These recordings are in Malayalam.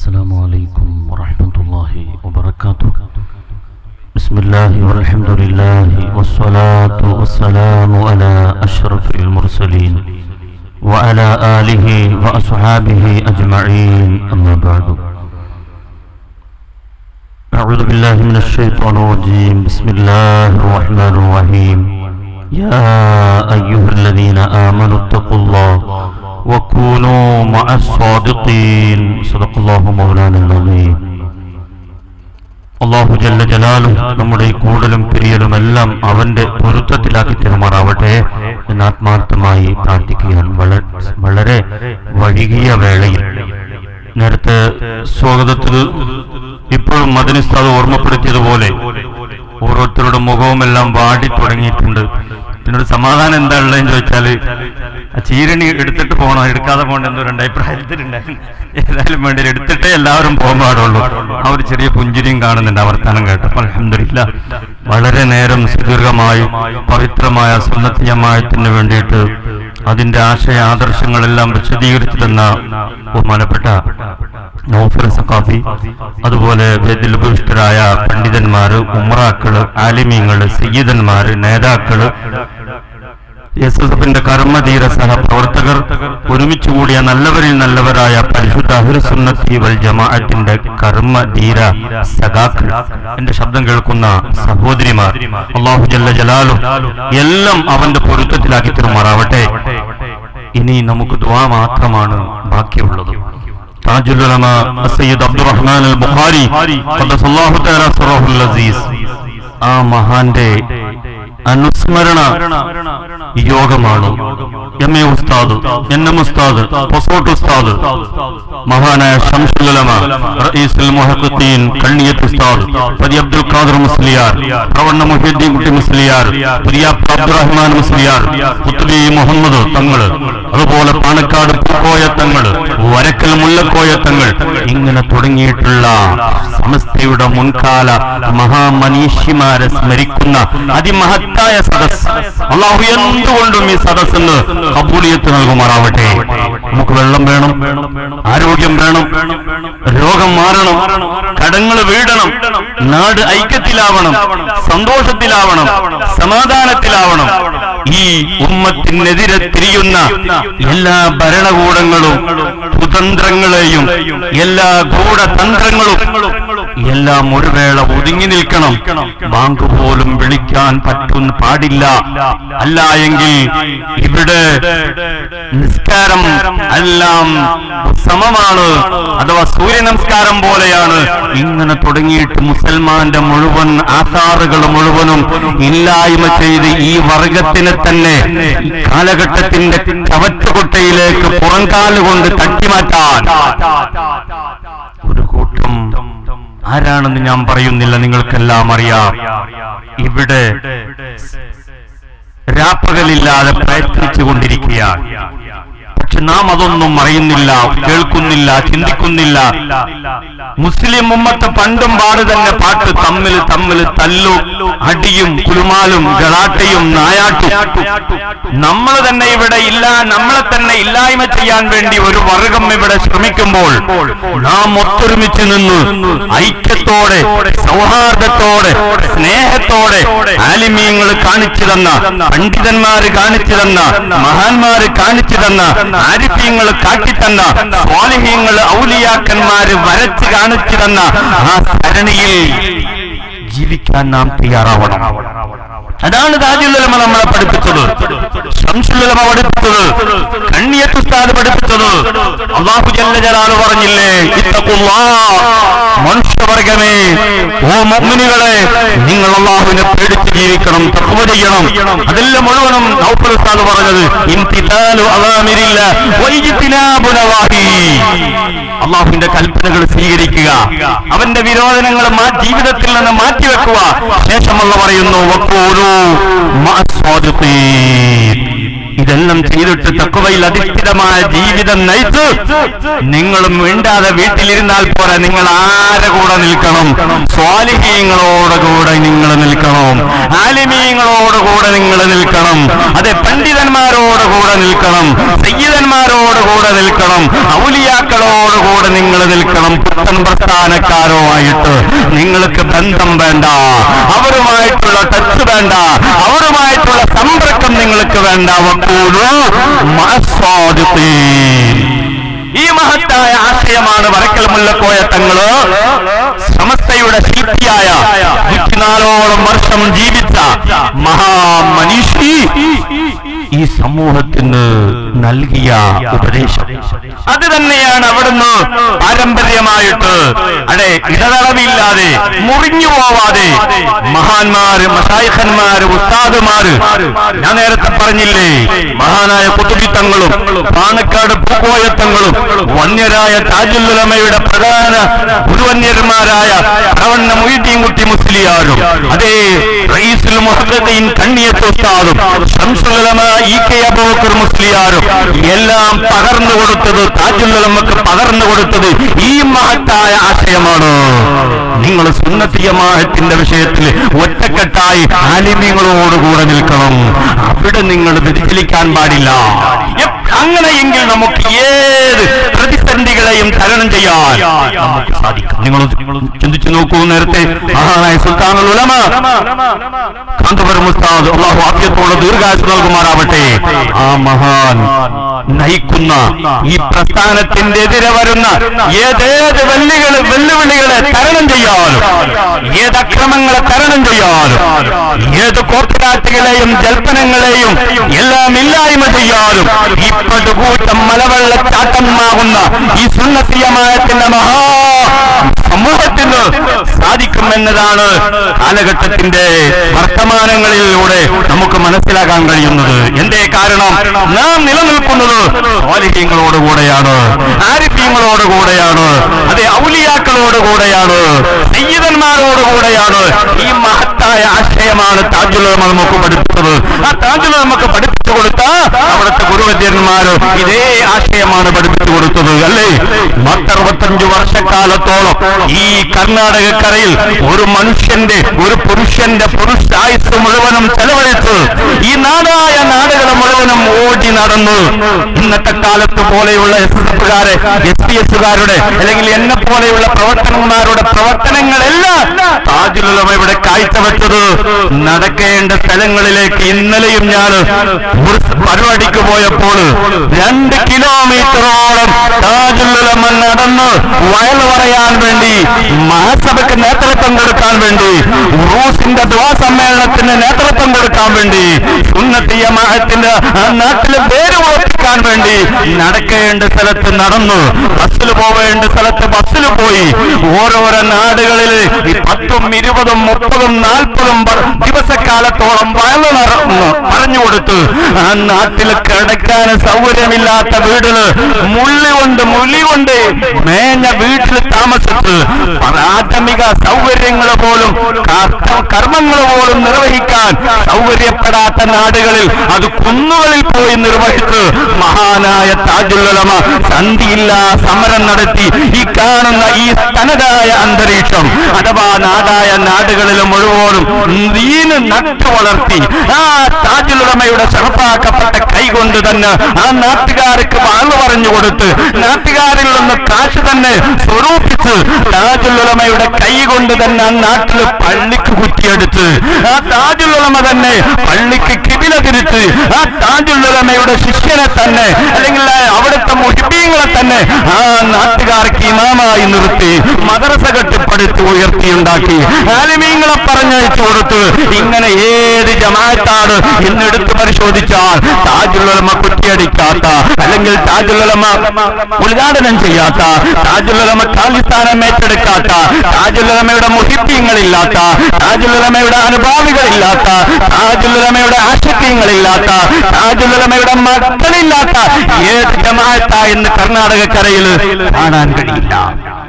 السلام عليكم ورحمة الله وبركاته بسم الله والحمد لله والصلاة والسلام على أشرف المرسلين وعلى آله وأصحابه أجمعين أما بعد أعوذ بالله من الشيطان الرجيم بسم الله الرحمن الرحيم يا أيها الذين آمنوا اتقوا الله وكونوا مع الصادقين صدق الله مولانا العظيم അള്ളാഹു ജല്ല ജലാലും നമ്മുടെ ഈ കൂടലും പിരിയലും എല്ലാം അവന്റെ പൊരുത്തത്തിലാക്കി തെരുമാറാവട്ടെ എന്ന് ആത്മാർത്ഥമായി പ്രാർത്ഥിക്കുകയാണ് വള- വളരെ വഴുകിയ വേളയിൽ നേരത്തെ സ്വാഗതത്തിൽ ഇപ്പോഴും മദനിസ്ഥാത് ഓർമ്മപ്പെടുത്തിയതുപോലെ ഓരോരുത്തരുടെ മുഖവുമെല്ലാം വാടി തുടങ്ങിയിട്ടുണ്ട് ഇതിനൊരു സമാധാനം എന്താ ഉള്ളതെന്ന് ചോദിച്ചാല് ആ ചീരണി എടുത്തിട്ട് പോകണോ എടുക്കാതെ പോകണ്ട എന്തോ രണ്ട് അഭിപ്രായത്തിലുണ്ടായിരുന്നു ഏതായാലും വേണ്ടി എടുത്തിട്ടേ എല്ലാവരും പോകാൻ പാടുള്ളൂ ആ ഒരു ചെറിയ പുഞ്ചിരിയും കാണുന്നുണ്ട് ആ വർത്താനം കേട്ടപ്പോൾ അലഹമില്ല വളരെ നേരം സുദീർഘമായി പവിത്രമായ സുന്നത്ത് ജമായത്തിന് വേണ്ടിയിട്ട് അതിന്റെ ആശയ ആദർശങ്ങളെല്ലാം വിശദീകരിച്ചു തന്ന ബഹുമാനപ്പെട്ട നൗഫർ സഖാഫി അതുപോലെ വേദിൽ ഉപവിഷ്ടരായ പണ്ഡിതന്മാര് ഉമ്രാക്കള് ആലിമീങ്ങള് സയ്യിദന്മാര് നേതാക്കള് എസ് എസ് എഫിന്റെ കർമ്മധീര സഹപ്രവർത്തകർ ഒരുമിച്ച് കൂടിയ നല്ലവരിൽ നല്ലവരായ പരിശുദ്ധ അഹുസുന്നത്തി വൽ ജമാഅത്തിന്റെ കർമ്മധീര സഖാക്കൾ എന്റെ ശബ്ദം കേൾക്കുന്ന സഹോദരിമാർ അള്ളാഹു ജല്ല ജലാലു എല്ലാം അവന്റെ പൊരുത്തത്തിലാക്കി തീർമാറാവട്ടെ ഇനി നമുക്ക് ദ്വാ മാത്രമാണ് ബാക്കിയുള്ളത് താജുൽ ഉലമ സയ്യിദ് അബ്ദുറഹ്മാൻ അൽ ബുഖാരി ഖദ്ദസല്ലാഹു തആല സിറഹുൽ അസീസ് ആ മഹാന്റെ അനുസ്മരണ യോഗമാണ് എം എ ഉസ്താദ് എൻ എം ഉസ്താദ് പൊസോട്ട് ഉസ്താദ് മഹാനായ ഷംസുലമ റഈസുൽ മുഹഖഖീൻ കണ്ണിയത്ത് ഉസ്താദ് പതി അബ്ദുൽ ഖാദർ മുസ്ലിയാർ പ്രവണ്ണ മുഹീദ്ദീൻ കുട്ടി മുസ്ലിയാർ പുതിയാപ്പ അബ്ദുറഹ്മാൻ മുസ്ലിയാർ പുത്ലി മുഹമ്മദ് തങ്ങൾ അതുപോലെ പാണക്കാട് പൂക്കോയ തങ്ങൾ വരക്കൽ മുല്ലക്കോയ തങ്ങൾ ഇങ്ങനെ തുടങ്ങിയിട്ടുള്ള സമസ്തയുടെ മുൻകാല മഹാമനീഷിമാരെ സ്മരിക്കുന്ന അതിമഹത്തായ സദസ് അള്ളാഹു എന്തുകൊണ്ടും ഈ സദസ്സിന് കബൂലിയത്ത് നൽകുമാറാവട്ടെ നമുക്ക് വെള്ളം വേണം ആരോഗ്യം വേണം രോഗം മാറണം കടങ്ങൾ വീടണം നാട് ഐക്യത്തിലാവണം സന്തോഷത്തിലാവണം സമാധാനത്തിലാവണം ഈ ഉമ്മത്തിനെതിരെ തിരിയുന്ന എല്ലാ ഭരണകൂടങ്ങളും കുതന്ത്രങ്ങളെയും എല്ലാ ഗൂഢതന്ത്രങ്ങളും എല്ലാം ഒരു വേള ഒതുങ്ങി നിൽക്കണം ബാങ്ക് പോലും വിളിക്കാൻ പറ്റുന്ന പാടില്ല അല്ല എങ്കിൽ ഇവിടെ നിസ്കാരം എല്ലാം സമമാണ് അഥവാ സൂര്യ നമസ്കാരം പോലെയാണ് ഇങ്ങനെ തുടങ്ങിയിട്ട് മുസൽമാന്റെ മുഴുവൻ ആധാറുകൾ മുഴുവനും ഇല്ലായ്മ ചെയ്ത് ഈ വർഗത്തിനെ തന്നെ ഈ കാലഘട്ടത്തിന്റെ കവറ്റുകൊട്ടയിലേക്ക് പുറംകാലുകൊണ്ട് തട്ടിമാറ്റാൻ ഒരു കൂട്ടം ആരാണെന്ന് ഞാൻ പറയുന്നില്ല നിങ്ങൾക്കെല്ലാം അറിയാം ഇവിടെ രാപ്പകലില്ലാതെ പ്രയത്നിച്ചു കൊണ്ടിരിക്കുകയാണ് പക്ഷെ നാം അതൊന്നും അറിയുന്നില്ല കേൾക്കുന്നില്ല ചിന്തിക്കുന്നില്ല മുസ്ലിം ഉമ്മത്ത് പണ്ടും പാട് തന്നെ പാട്ട് തമ്മിൽ തമ്മിൽ തല്ലു അടിയും കുലുമാലും ഗളാട്ടയും നായാട്ടും നമ്മൾ തന്നെ ഇവിടെ ഇല്ല നമ്മളെ തന്നെ ഇല്ലായ്മ ചെയ്യാൻ വേണ്ടി ഒരു വർഗം ഇവിടെ ശ്രമിക്കുമ്പോൾ നാം ഒത്തൊരുമിച്ച് നിന്ന് ഐക്യത്തോടെ സൗഹാർദ്ദത്തോടെ സ്നേഹത്തോടെ ആലിമീങ്ങൾ കാണിച്ചു തന്ന പണ്ഡിതന്മാര് കാണിച്ചു തന്ന മഹാന്മാര് കാണിച്ചു തന്ന ആരിഫ്യങ്ങൾ കാട്ടിത്തന്ന സ്വാലിഹ്യങ്ങൾ ഔലിയാക്കന്മാര് വരച്ച് കാണിച്ചു തന്ന ആ സരണിയിൽ ജീവിക്കാൻ നാം തയ്യാറാവണം അതാണ് താജുല്ലമ നമ്മളെ പഠിപ്പിച്ചത് ശംസുല്ലമ പഠിപ്പിച്ചത് കണ്ണിയത്തുസ്താദ് പഠിപ്പിച്ചത് അള്ളാഹു ജല്ല ജലാല് പറഞ്ഞില്ലേ ഇത്തഖുല്ലാ മനുഷ്യവർഗമേ ഓ മുഅ്മിനുകളെ നിങ്ങൾ അള്ളാഹുവിനെ പേടിച്ച് ജീവിക്കണം തഖ്വ ചെയ്യണം അതെല്ലാം മുഴുവനും നൗഫൽ ഉസ്താദ് പറഞ്ഞത് ഇംതിസാലു അവാമിരില്ല വൈജിത്തിനാബു നവാഹി അള്ളാഹുവിന്റെ കൽപ്പനകൾ സ്വീകരിക്കുക അവന്റെ വിരോധനങ്ങൾ മാ- ജീവിതത്തിൽ നിന്ന് മാറ്റിവെക്കുക ശേഷമുള്ള പറയുന്നു വഖൂലു മഅസ്സാദിഖീൻ. ഇതെല്ലാം ചെയ്തിട്ട് തക്കവയിൽ അധിഷ്ഠിതമായ ജീവിതം നയിച്ച് നിങ്ങളും മിണ്ടാതെ വീട്ടിലിരുന്നാൽ പോരാ നിങ്ങൾ ആരെ കൂടെ നിൽക്കണം സ്വാലിഹീങ്ങളോട് കൂടെ നിങ്ങൾ നിൽക്കണം ആലിമീങ്ങളോട് കൂടെ നിങ്ങൾ നിൽക്കണം അതെ പണ്ഡിതന്മാരോട് കൂടെ നിൽക്കണം സയ്യിദന്മാരോട് കൂടെ നിൽക്കണം ഔലിയാക്കളോട് കൂടെ നിങ്ങൾ നിൽക്കണം പുത്തൻ പ്രസ്ഥാനക്കാരുമായിട്ട് നിങ്ങൾക്ക് ബന്ധം വേണ്ട അവരുമായിട്ടുള്ള ടച്ച് വേണ്ട അവരുമായിട്ടുള്ള സമ്പർക്കം നിങ്ങൾക്ക് വേണ്ട വക്കൂലു മഅസ്സാദിഖീൻ. ഈ മഹത്തായ ആശയമാണ് വരക്കൽ മുല്ലക്കോയ തങ്ങള് സമസ്തയുടെ ശില്പിയായ നൂറ്റിനാലോളം വർഷം ജീവിച്ച മഹാമനീഷി ഈ സമൂഹത്തിന് നൽകിയ ഉപദേശം അത് തന്നെയാണ് അവിടുന്ന് പാരമ്പര്യമായിട്ട് അടെ ഇടതടവില്ലാതെ മുറിഞ്ഞു പോവാതെ മഹാന്മാര് മഷായിഖന്മാര് ഉസ്താദുമാര് ഞാൻ നേരത്തെ പറഞ്ഞില്ലേ മഹാനായ കുത്തുബിത്തങ്ങളും പാണക്കാട് പൂക്കോയത്തങ്ങളും വന്യരായ താജുല്ലുലമയുടെ പ്രധാന ഗുരുവന്യന്മാരായ പ്രവണ്ണ മൊയ്തീൻ കുട്ടി മുസ്ലിയാരും അതേ റയീസുൽ മുഹദ്ദീൻ കണ്ണിയത്ത് ഉസ്താദും ശംസുലമ ഇ കെ അബൂബക്കർ മുസ്ലിയാരും എല്ലാം പകർന്നു കൊടുത്തത് താജുല്ലുലമക്ക് പകർന്നു കൊടുത്തത് ഈ മഹത്തായ ആശയമാണ് നിങ്ങൾ സുന്നത്തിയമാഹത്തിന്റെ വിഷയത്തിൽ ഒറ്റക്കെട്ടായി ആലിമ്യങ്ങളോടുകൂടെ നിൽക്കണം അവിടെ നിങ്ങൾ വ്യതിചലിക്കാൻ പാടില്ല എപ്പ- അങ്ങനെയെങ്കിൽ നമുക്ക് ഏത് പ്രതിസന്ധികളെയും തരണം ചെയ്യാൻ നമുക്ക് സാധിക്കും നിങ്ങൾ നിങ്ങൾ ചിന്തിച്ചു നോക്കൂ നേരത്തെ മഹാനായ സുൽത്താനുൽ ഉലമ കാന്തപുരം ഉസ്താദ് അള്ളാഹു ആഫിയത്തോടെ ദീർഘായുസ് നൽകുമാറാവട്ടെ ആ മഹാൻ നയിക്കുന്ന ഈ പ്രസ്ഥാനത്തിന്റെ എതിരെ വരുന്ന ഏതേത് വെല്ലുകള് വെല്ലുവിളികളെ തരണം ചെയ്യാനും ഏത് അക്രമങ്ങളെ തരണം ചെയ്യാനും ഏത് കോർപ്പറേറ്റുകളെയും ജൽപ്പനങ്ങളെയും എല്ലാം ഇല്ലായ്മ ചെയ്യാനും ഈ പടുകൂട്ടം മലവെള്ളച്ചാട്ടമാകുന്ന ഈ സുന്നത്തിയമായത്തിന്റെ മഹാ സമൂഹത്തിന് സാധിക്കുമെന്നതാണ് കാലഘട്ടത്തിന്റെ വർത്തമാനങ്ങളിലൂടെ നമുക്ക് മനസ്സിലാക്കാൻ കഴിയുന്നത് എന്തേ കാരണം നാം നിലനിൽക്കുന്നത് സ്വാലിഹ്യങ്ങളോട് കൂടെയാണ് ആരിഫ്യങ്ങളോട് കൂടെയാണ് അതെ ഔലിയാക്കളോട് കൂടെയാണ് സയ്യിദന്മാരോട് കൂടെയാണ് ഈ മഹത്തായ ആശയമാണ് താജുലമ നമുക്ക് പഠിപ്പിച്ചത് ആ താജുല നമുക്ക് പഠിപ്പിച്ചു കൊടുത്ത അവിടുത്തെ ഗുരുവര്യന്മാര് ഇതേ ആശയമാണ് പഠിപ്പിച്ചു കൊടുത്തത് അല്ലേ പത്തറുപത്തഞ്ചു വർഷക്കാലത്തോളം ഈ കർണാടകക്കരയിൽ ഒരു മനുഷ്യന്റെ ഒരു പുരുഷന്റെ പുരുഷായുസ് മുഴുവനും ചെലവഴിച്ച് ഈ നാടായ നാടുകൾ മുഴുവനും ഓടി നടന്നു ഇന്നത്തെ കാലത്ത് പോലെയുള്ള എസ് എസ് എഫുകാരെ എസ് പി എസുകാരുടെ അല്ലെങ്കിൽ എന്നെ പോലെയുള്ള പ്രവർത്തനന്മാരുടെ പ്രവർത്തനങ്ങളെല്ലാം താജുലുലമ ഇവിടെ കാഴ്ചവെച്ചത് നടക്കേണ്ട സ്ഥലങ്ങളിലേക്ക് ഇന്നലെയും ഞാൻ ഒരു പരിപാടിക്ക് പോയപ്പോൾ രണ്ട് കിലോമീറ്ററോളം താജുലുലമ നടന്ന് വയൽ പറയാൻ വേണ്ടി മഹാസഭയ്ക്ക് നേതൃത്വം കൊടുക്കാൻ വേണ്ടി റൂസിന്റെ ദ്വാ സമ്മേളനത്തിന് നേതൃത്വം കൊടുക്കാൻ വേണ്ടി സുന്നത്തിയ മഹത്തിന്റെ ആ നാട്ടിലെ പേര് ഉറപ്പിക്കാൻ വേണ്ടി നടക്കേണ്ട സ്ഥലത്ത് നടന്നു ബസ്സിൽ പോവേണ്ട സ്ഥലത്ത് ബസ്സിൽ പോയി ഓരോരോ നാടുകളിൽ ഈ പത്തും ഇരുപതും മുപ്പതും നാൽപ്പതും വർ- ദിവസക്കാലത്തോളം വയല് നടന്നു പറഞ്ഞു കൊടുത്തു ആ നാട്ടിൽ കിടക്കാൻ സൗകര്യമില്ലാത്ത വീടില് മുള്ളി കൊണ്ട് മുള്ളി കൊണ്ട് മേഞ്ഞ വീട്ടിൽ താമസിച്ച് പ്രാഥമിക സൗകര്യങ്ങൾ പോലും കർത്ത- കർമ്മങ്ങൾ പോലും നിർവഹിക്കാൻ സൗകര്യപ്പെടാത്ത നാടുകളിൽ അത് കുന്നുകളിൽ പോയി നിർവഹിച്ച് മഹാനായ താജുല്ലമ സന്ധിയില്ലാ സമരം നടത്തി ഈ കാണുന്ന ഈ തനതായ അന്തരീക്ഷം അഥവാ നാടായ നാടുകളിൽ മുഴുവനും നീന് നട്ടു വളർത്തി ആ താജുലുടമയുടെ ചെറുപ്പാക്കപ്പെട്ട കൈകൊണ്ട് തന്നെ ആ നാട്ടുകാർക്ക് വാങ്ങു പറഞ്ഞു കൊടുത്ത് നാട്ടുകാരിൽ നിന്ന് കാശ് തന്നെ സ്വരൂപിച്ച് താജുലുലമയുടെ കൈ കൊണ്ട് തന്നെ ആ നാട്ടിൽ പള്ളിക്ക് കുറ്റിയെടുത്ത് ആ താജുലുലമ തന്നെ പള്ളിക്ക് കിബില തിരിച്ച് ആ താജുലുലമയുടെ ശിഷ്യനെ തന്നെ അല്ലെങ്കിൽ ആ അവിടുത്തെ മുഹിബീങ്ങളെ തന്നെ ആ നാട്ടുകാർക്ക് ഇമാമായി നിർത്തി മദ്രസ കെട്ടിപ്പടുത്ത് ഉയർത്തിയുണ്ടാക്കി ആലിമീങ്ങളെ പറഞ്ഞയച്ചു കൊടുത്ത് ഇങ്ങനെ ഏത് ജമാഅത്താണ് ഇന്ന് എടുത്തു പരിശോധിച്ചാൽ താജുലുലമ കുറ്റിയടിക്കാത്ത അല്ലെങ്കിൽ താജുലുലമ ഉദ്ഘാടനം ചെയ്യാത്ത താജുലുലമ ഖാലിസ്ഥാനം ഏറ്റെടുക്കാത്ത താജുലുലമയുടെ മുഹിബ്യങ്ങളില്ലാത്ത താജുലുലമയുടെ അനുഭാവികളില്ലാത്ത താജുലുലമയുടെ ആശക്യങ്ങളില്ലാത്ത താജുലുലമയുടെ മക്കളില്ലാത്ത ഏത് ജമാഅത്ത ഇന്ന് കർണാടകക്കരയിൽ കാണാൻ കഴിയില്ല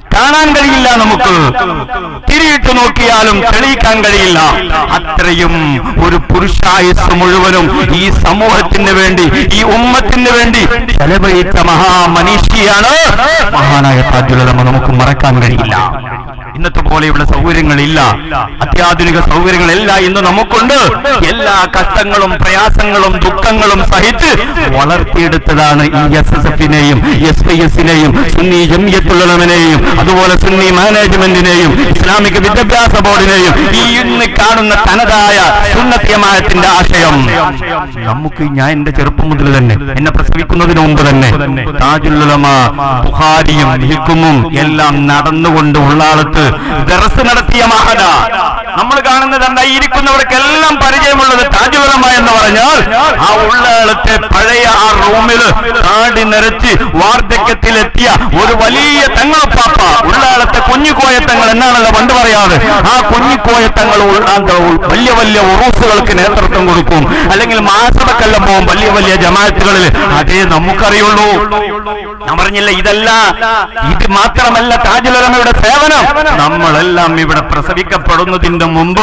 കാണാൻ കഴിയില്ല നമുക്ക് തിരിയിട്ട് നോക്കിയാലും തെളിയിക്കാൻ കഴിയില്ല അത്രയും ഒരു പുരുഷായുസ് മുഴുവനും ഈ സമൂഹത്തിന് വേണ്ടി ഈ ഉമ്മത്തിന് വേണ്ടി ചെലവഴിച്ച മഹാമനീഷിയാണ് മഹാനായ താജുലമ നമുക്ക് മറക്കാൻ കഴിയില്ല ഇന്നത്തെ പോലെയുള്ള സൗകര്യങ്ങളില്ല അത്യാധുനിക സൗകര്യങ്ങളെല്ലാം ഇന്ന് നമുക്കുണ്ട് എല്ലാ കഷ്ടങ്ങളും പ്രയാസങ്ങളും ദുഃഖങ്ങളും സഹിച്ച് വളർത്തിയെടുത്തതാണ് ഈ എസ് എസ് എഫിനെയും എസ് ഐ എസിനെയും സുന്നി ജമിയത്തുള്ളവനെയും അതുപോലെ സുന്നി മാനേജ്മെന്റിനെയും ഇസ്ലാമിക വിദ്യാഭ്യാസ ബോർഡിനെയും ഈ ഇന്ന് കാണുന്ന തനതായ സുന്നത്യമായത്തിന്റെ ആശയം നമുക്ക് ഞാൻ എന്റെ ചെറുപ്പം മുതൽ തന്നെ എന്നെ പ്രസവിക്കുന്നതിന് മുമ്പ് തന്നെ താജുല്ലുലമ ബുഹാരിയും ഹിക്കുമും എല്ലാം നടന്നുകൊണ്ട് ഉള്ളാളത്ത് ദർസ് നടത്തിയ മഹന നമ്മൾ കാണുന്നത് എന്താ ഈ ഇരിക്കുന്നവർക്കെല്ലാം പരിചയമുള്ളത് താജുലമ എന്ന് പറഞ്ഞാൽ ആ ഉള്ളാളത്തെ പഴയ ആ റൂമിൽ താടി നിറച്ച് വാർദ്ധക്യത്തിലെത്തിയ ഒരു വലിയ തങ്ങളുപ്പാപ്പ ഉള്ളാളത്തെ കുഞ്ഞുകോയത്തങ്ങൾ എന്നാണല്ലോ പണ്ട് പറയാറ് ആ കുഞ്ഞുകോയത്തങ്ങൾ ഉൾ- ആ വലിയ വലിയ ഉറൂസുകൾക്ക് നേതൃത്വം കൊടുക്കും അല്ലെങ്കിൽ മാസവക്കെല്ലാം പോകും വലിയ വലിയ ജമാഅത്തുകളിൽ അതേ നമുക്കറിയുള്ളൂ ഞാൻ പറഞ്ഞില്ല ഇതല്ല ഇത് മാത്രമല്ല താജുലമയുടെ സേവനം നമ്മളെല്ലാം ഇവിടെ പ്രസവിക്കപ്പെടുന്നതിന്റെ മുമ്പ്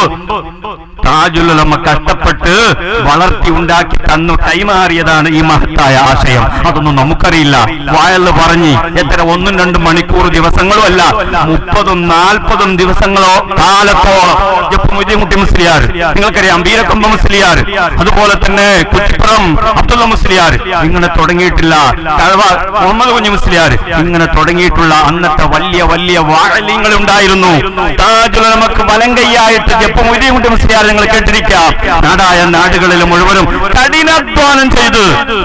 താജുലമ കഷ്ടപ്പെട്ട് വളർത്തി ഉണ്ടാക്കി തന്നു കൈമാറിയതാണ് ഈ മഹത്തായ ആശയം അതൊന്നും നമുക്കറിയില്ല വായല് പറഞ്ഞ് എത്ര ഒന്നും രണ്ടും മണിക്കൂർ ദിവസങ്ങളും അല്ല മുപ്പതും നാൽപ്പതും ദിവസങ്ങളോ കാലത്തോളം മുദ്യമുട്ടി മുസ്ലിയാർ നിങ്ങൾക്കറിയാം വീരക്കൊമ്പ മുസ്ലിയാർ അതുപോലെ തന്നെ കുറ്റിപ്പുറം അബ്ദുള്ള മുസ്ലിയാർ ഇങ്ങനെ തുടങ്ങിയിട്ടില്ല തഴവ മുഹമ്മദ് കുഞ്ഞു മുസ്ലിയാർ ഇങ്ങനെ തുടങ്ങിയിട്ടുള്ള അന്നത്തെ വലിയ വലിയ വാഴല്യങ്ങൾ ഉണ്ടായിരുന്നു താജുൽ നമുക്ക് വലങ്കയ്യായിട്ട് ജപ്പ് മുദ്യമുട്ടി മുസ്ലിയാർ നിങ്ങൾ കേട്ടിരിക്കാം നാടായ നാടുകളിൽ മുഴുവനും കഠിനാധ്വാനം ചെയ്ത്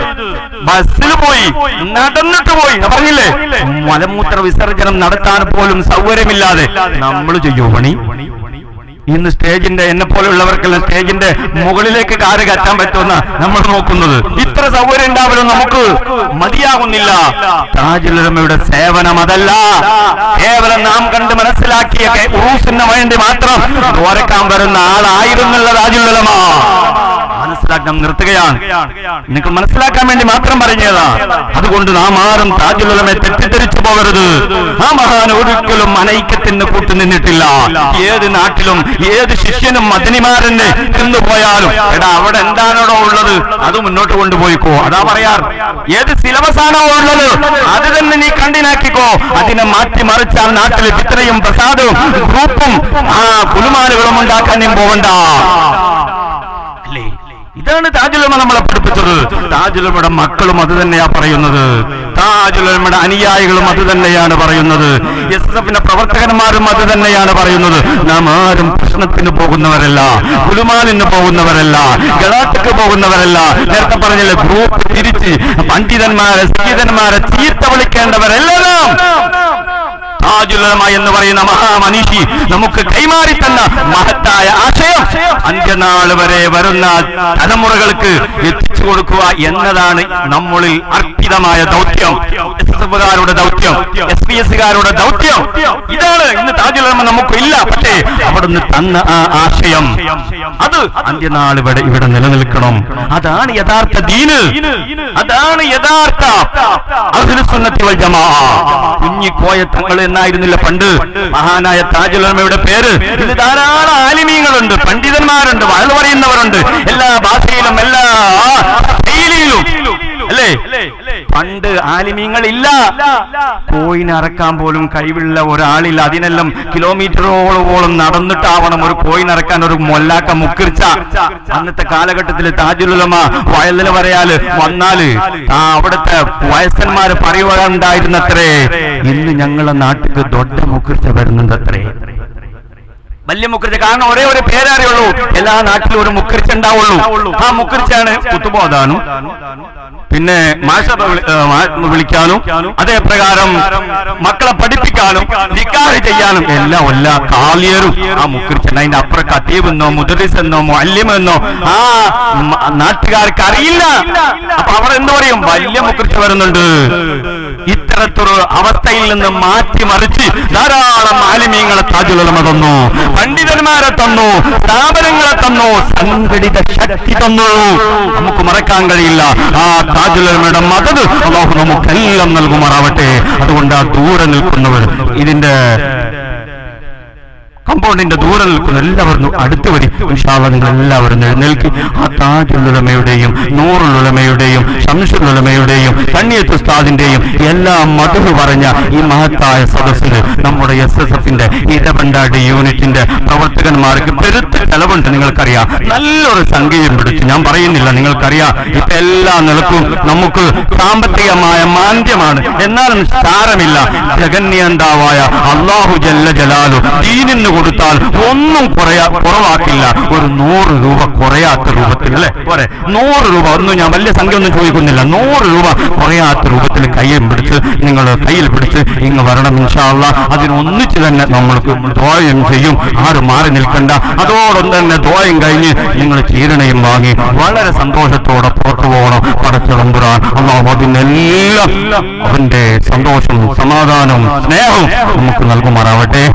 ബസ്സിൽ പോയി നടന്നിട്ട് പോയി ഞാൻ പറഞ്ഞില്ലേ മലമൂത്ര വിസർജനം നടത്താൻ പോലും സൗകര്യമില്ലാതെ നമ്മൾ ചെയ്യൂ പണി ഇന്ന് സ്റ്റേജിന്റെ എന്നെ പോലെയുള്ളവർക്കെല്ലാം സ്റ്റേജിന്റെ മുകളിലേക്ക് കാറ് കയറ്റാൻ പറ്റുമെന്ന നമ്മൾ നോക്കുന്നത് ഇത്ര സൗകര്യം ഉണ്ടാവലും നമുക്ക് മതിയാകുന്നില്ല താജുലമയുടെ സേവനം അതല്ല കേവലം നാം കണ്ട് മനസ്സിലാക്കിയ കെ- ഉറൂസിന് വേണ്ടി മാത്രം ഓരക്കാൻ വരുന്ന ആളായിരുന്നുള്ള താജുലമ മനസ്സിലാക്കാൻ നിർത്തുകയാണ് നിങ്ങൾക്ക് മനസ്സിലാക്കാൻ വേണ്ടി മാത്രം പറഞ്ഞതാ അതുകൊണ്ട് നാം ആരും താജുലമെ തെറ്റിദ്ധരിച്ചു പോകരുത് ആ മഹാൻ ഒരിക്കലും അനൈക്യത്തിന് കൂട്ടുനിന്നിട്ടില്ല ഏത് നാട്ടിലും ഏത് ശിഷ്യനും മദനിമാരനെ തിന്നുപോയാലും എടാ അവിടെ എന്താണോ ഉള്ളത് അത് മുന്നോട്ട് കൊണ്ടുപോയിക്കോ അതാ പറയാറ് ഏത് സിലബസ് ആണോ ഉള്ളത് അത് തന്നെ നീ കണ്ടിനാക്കിക്കോ അതിനെ മാറ്റി മറിച്ചാൽ നാട്ടിൽ ഇത്രയും പ്രസാദവും ഗ്രൂപ്പും ആ കുലുമാലുകളും ഉണ്ടാക്കാൻ നീ പോകണ്ട അല്ലേ ഇതാണ് താജുലമ നമ്മളെ പഠിപ്പിച്ചത് താജുലമയുടെ മക്കളും അത് തന്നെയാ പറയുന്നത് താജുലമയുടെ അനുയായികളും അത് തന്നെയാണ് പറയുന്നത് എസ് എസ് എഫിന്റെ പ്രവർത്തകന്മാരും അത് തന്നെയാണ് പറയുന്നത് നാം ആരും പ്രശ്നത്തിന് പോകുന്നവരല്ല കുലുമാലിന് പോകുന്നവരല്ല ഗളാട്ടക്ക് പോകുന്നവരല്ല നേരത്തെ പറഞ്ഞില്ലേ ഗ്രൂപ്പ് തിരിച്ച് പണ്ഡിതന്മാരെ സംഗീതന്മാരെ ചീത്ത വിളിക്കേണ്ടവരെല്ലാം താജുലമ എന്ന് പറയുന്ന മഹാമനീഷി നമുക്ക് കൈമാറി തന്ന മഹത്തായ ആശയം അന്ത്യനാൾ വരെ വരുന്ന തലമുറകൾക്ക് എത്തിച്ചു കൊടുക്കുക എന്നതാണ് നമ്മളിൽ അർപ്പിതമായ ദൗത്യം എസ് എസ് എഫുകാരുടെ ദൗത്യം എസ് പി എസുകാരുടെ ദൗത്യം ഇതാണ് ഇന്ന് താജുലമ നമുക്കില്ല പക്ഷേ അവിടുന്ന് തന്ന ആ ആശയം അത് അന്ത്യനാൾ ഇവിടെ ഇവിടെ നിലനിൽക്കണം അതാണ് യഥാർത്ഥ ദീന് അതാണ് യഥാർത്ഥ അഖിലുസുന്നത്തി വൽ ജമാ കുഞ്ഞി കോയത്തങ്ങൾ എന്നായിരുന്നില്ല പണ്ട് മഹാനായ താജുലമയുടെ പേര് ഇത് ധാരാളം ആലിമീങ്ങളുണ്ട് പണ്ഡിതന്മാരുണ്ട് വാഴ പറയുന്നവരുണ്ട് എല്ലാ ഭാഷയിലും എല്ലാ ശൈലിയിലും അല്ലേ പണ്ട് ആലിമീങ്ങളില്ല കോയിനെ അറക്കാൻ പോലും കഴിവുള്ള ഒരാളില്ല അതിനെല്ലാം കിലോമീറ്ററോളോളം നടന്നിട്ടാവണം ഒരു കോയിൻ അറക്കാൻ ഒരു മൊല്ലാക്ക മുക്കിർച്ച അന്നത്തെ കാലഘട്ടത്തിൽ താജുലുലമ വയലിന് പറയാല് വന്നാല് ആ അവിടുത്തെ വയസ്സന്മാര് പറയുവാനുണ്ടായിരുന്നത്രേ ഇന്ന് ഞങ്ങളെ നാട്ടിക്ക് ദൊഡ മുക്കിർച്ച വരുന്നുണ്ടത്രേ വലിയ മുക്കറിച്ച കാരണം ഒരേ ഒരു പേരറിയുള്ളൂ എല്ലാ നാട്ടിലും ഒരു മുക്കറിച്ച ഉണ്ടാവുള്ളൂ ആ മുക്കറിച്ചാണ് കുത്തുബോധാനും പിന്നെ മാഷ വിളി- ഏ, മാ- വിളിക്കാനും അതേ പ്രകാരം മക്കളെ പഠിപ്പിക്കാനും നിക്കാഹ് ചെയ്യാനും എല്ലാം എല്ലാ കാലിയരും ആ മുക്കറിച്ചൻ അതിന്റെ അപ്പുറം കത്തീബെന്നോ മുദറിസ് എന്നോ മല്യമെന്നോ ആ മ- നാട്ടുകാർക്ക് അറിയില്ല അപ്പൊ അവർ എന്ത് പറയും വലിയ മുക്കറിച്ച വരുന്നുണ്ട് ഇത്തരത്തൊരു അവസ്ഥയിൽ നിന്ന് മാറ്റി മറിച്ച് ധാരാളം ആലിമീങ്ങളെ താജുലമ തന്നു പണ്ഡിതന്മാരെ തന്നു സ്ഥാപനങ്ങളെ തന്നു സംഘടിത ശക്തി തന്നു നമുക്ക് മറക്കാൻ കഴിയില്ല ആ താജുലമയുടെ മദത് അള്ളാഹു നമുക്കെല്ലാം നൽകുമാറാവട്ടെ അതുകൊണ്ട് ആ ദൂരെ നിൽക്കുന്നവർ ഇതിന്റെ കമ്പൗണ്ടിന്റെ ദൂരെ നിൽക്കുന്ന എല്ലാവരും അടുത്ത് വരി ഇൻഷാല്ല നിങ്ങൾ എല്ലാവരും എഴുന്നേൽക്കി ആ താജുലുലമയുടെയും നൂറുലുലമയുടെയും ഷംസുലുലമയുടെയും കണ്ണിയത്ത് ഉസ്താദിന്റെയും എല്ലാ മധു പറഞ്ഞ ഈ മഹത്തായ സദസ്സിന് നമ്മുടെ എസ് എസ് എഫിന്റെ ഇരവണ്ടാടി യൂണിറ്റിന്റെ പ്രവർത്തകന്മാർക്ക് പെരുത്ത ചെലവുണ്ട് നിങ്ങൾക്കറിയാം നല്ലൊരു സംഖ്യയും പിടിച്ചു ഞാൻ പറയുന്നില്ല നിങ്ങൾക്കറിയാം ഇപ്പൊ എല്ലാ നിലക്കും നമുക്ക് സാമ്പത്തികമായ മാന്ദ്യമാണ് എന്നാലും സാരമില്ല ജഗന്യന്താവായ അള്ളാഹു ജല്ല ജലാലു ദീനിന് കൊടുത്താൽ ഒന്നും കുറയാ കുറവാക്കില്ല ഒരു നൂറ് രൂപ കുറയാത്ത രൂപത്തിൽ അല്ലെ പോരെ നൂറ് രൂപ ഒന്നും ഞാൻ വലിയ സംഖ്യ ഒന്നും ചോദിക്കുന്നില്ല നൂറ് രൂപ കുറയാത്ത രൂപത്തിൽ കയ്യിൽ പിടിച്ച് നിങ്ങൾ കയ്യിൽ പിടിച്ച് ഇങ്ങ് വരണം ഇൻഷാല്ല അതിനൊന്നിച്ച് തന്നെ നമ്മൾക്ക് ദ്വായം ചെയ്യും ആരും മാറി നിൽക്കണ്ട അതോടൊപ്പം തന്നെ ദ്വായം കഴിഞ്ഞ് നിങ്ങൾ ചീരണയും വാങ്ങി വളരെ സന്തോഷത്തോടെ പുറത്തു പോകണം പടച്ചുളമ്പുറാൻ അള്ളാഹു അതിനെല്ലാം അവന്റെ സന്തോഷവും സമാധാനവും സ്നേഹവും നമുക്ക് നൽകുമാറാവട്ടെ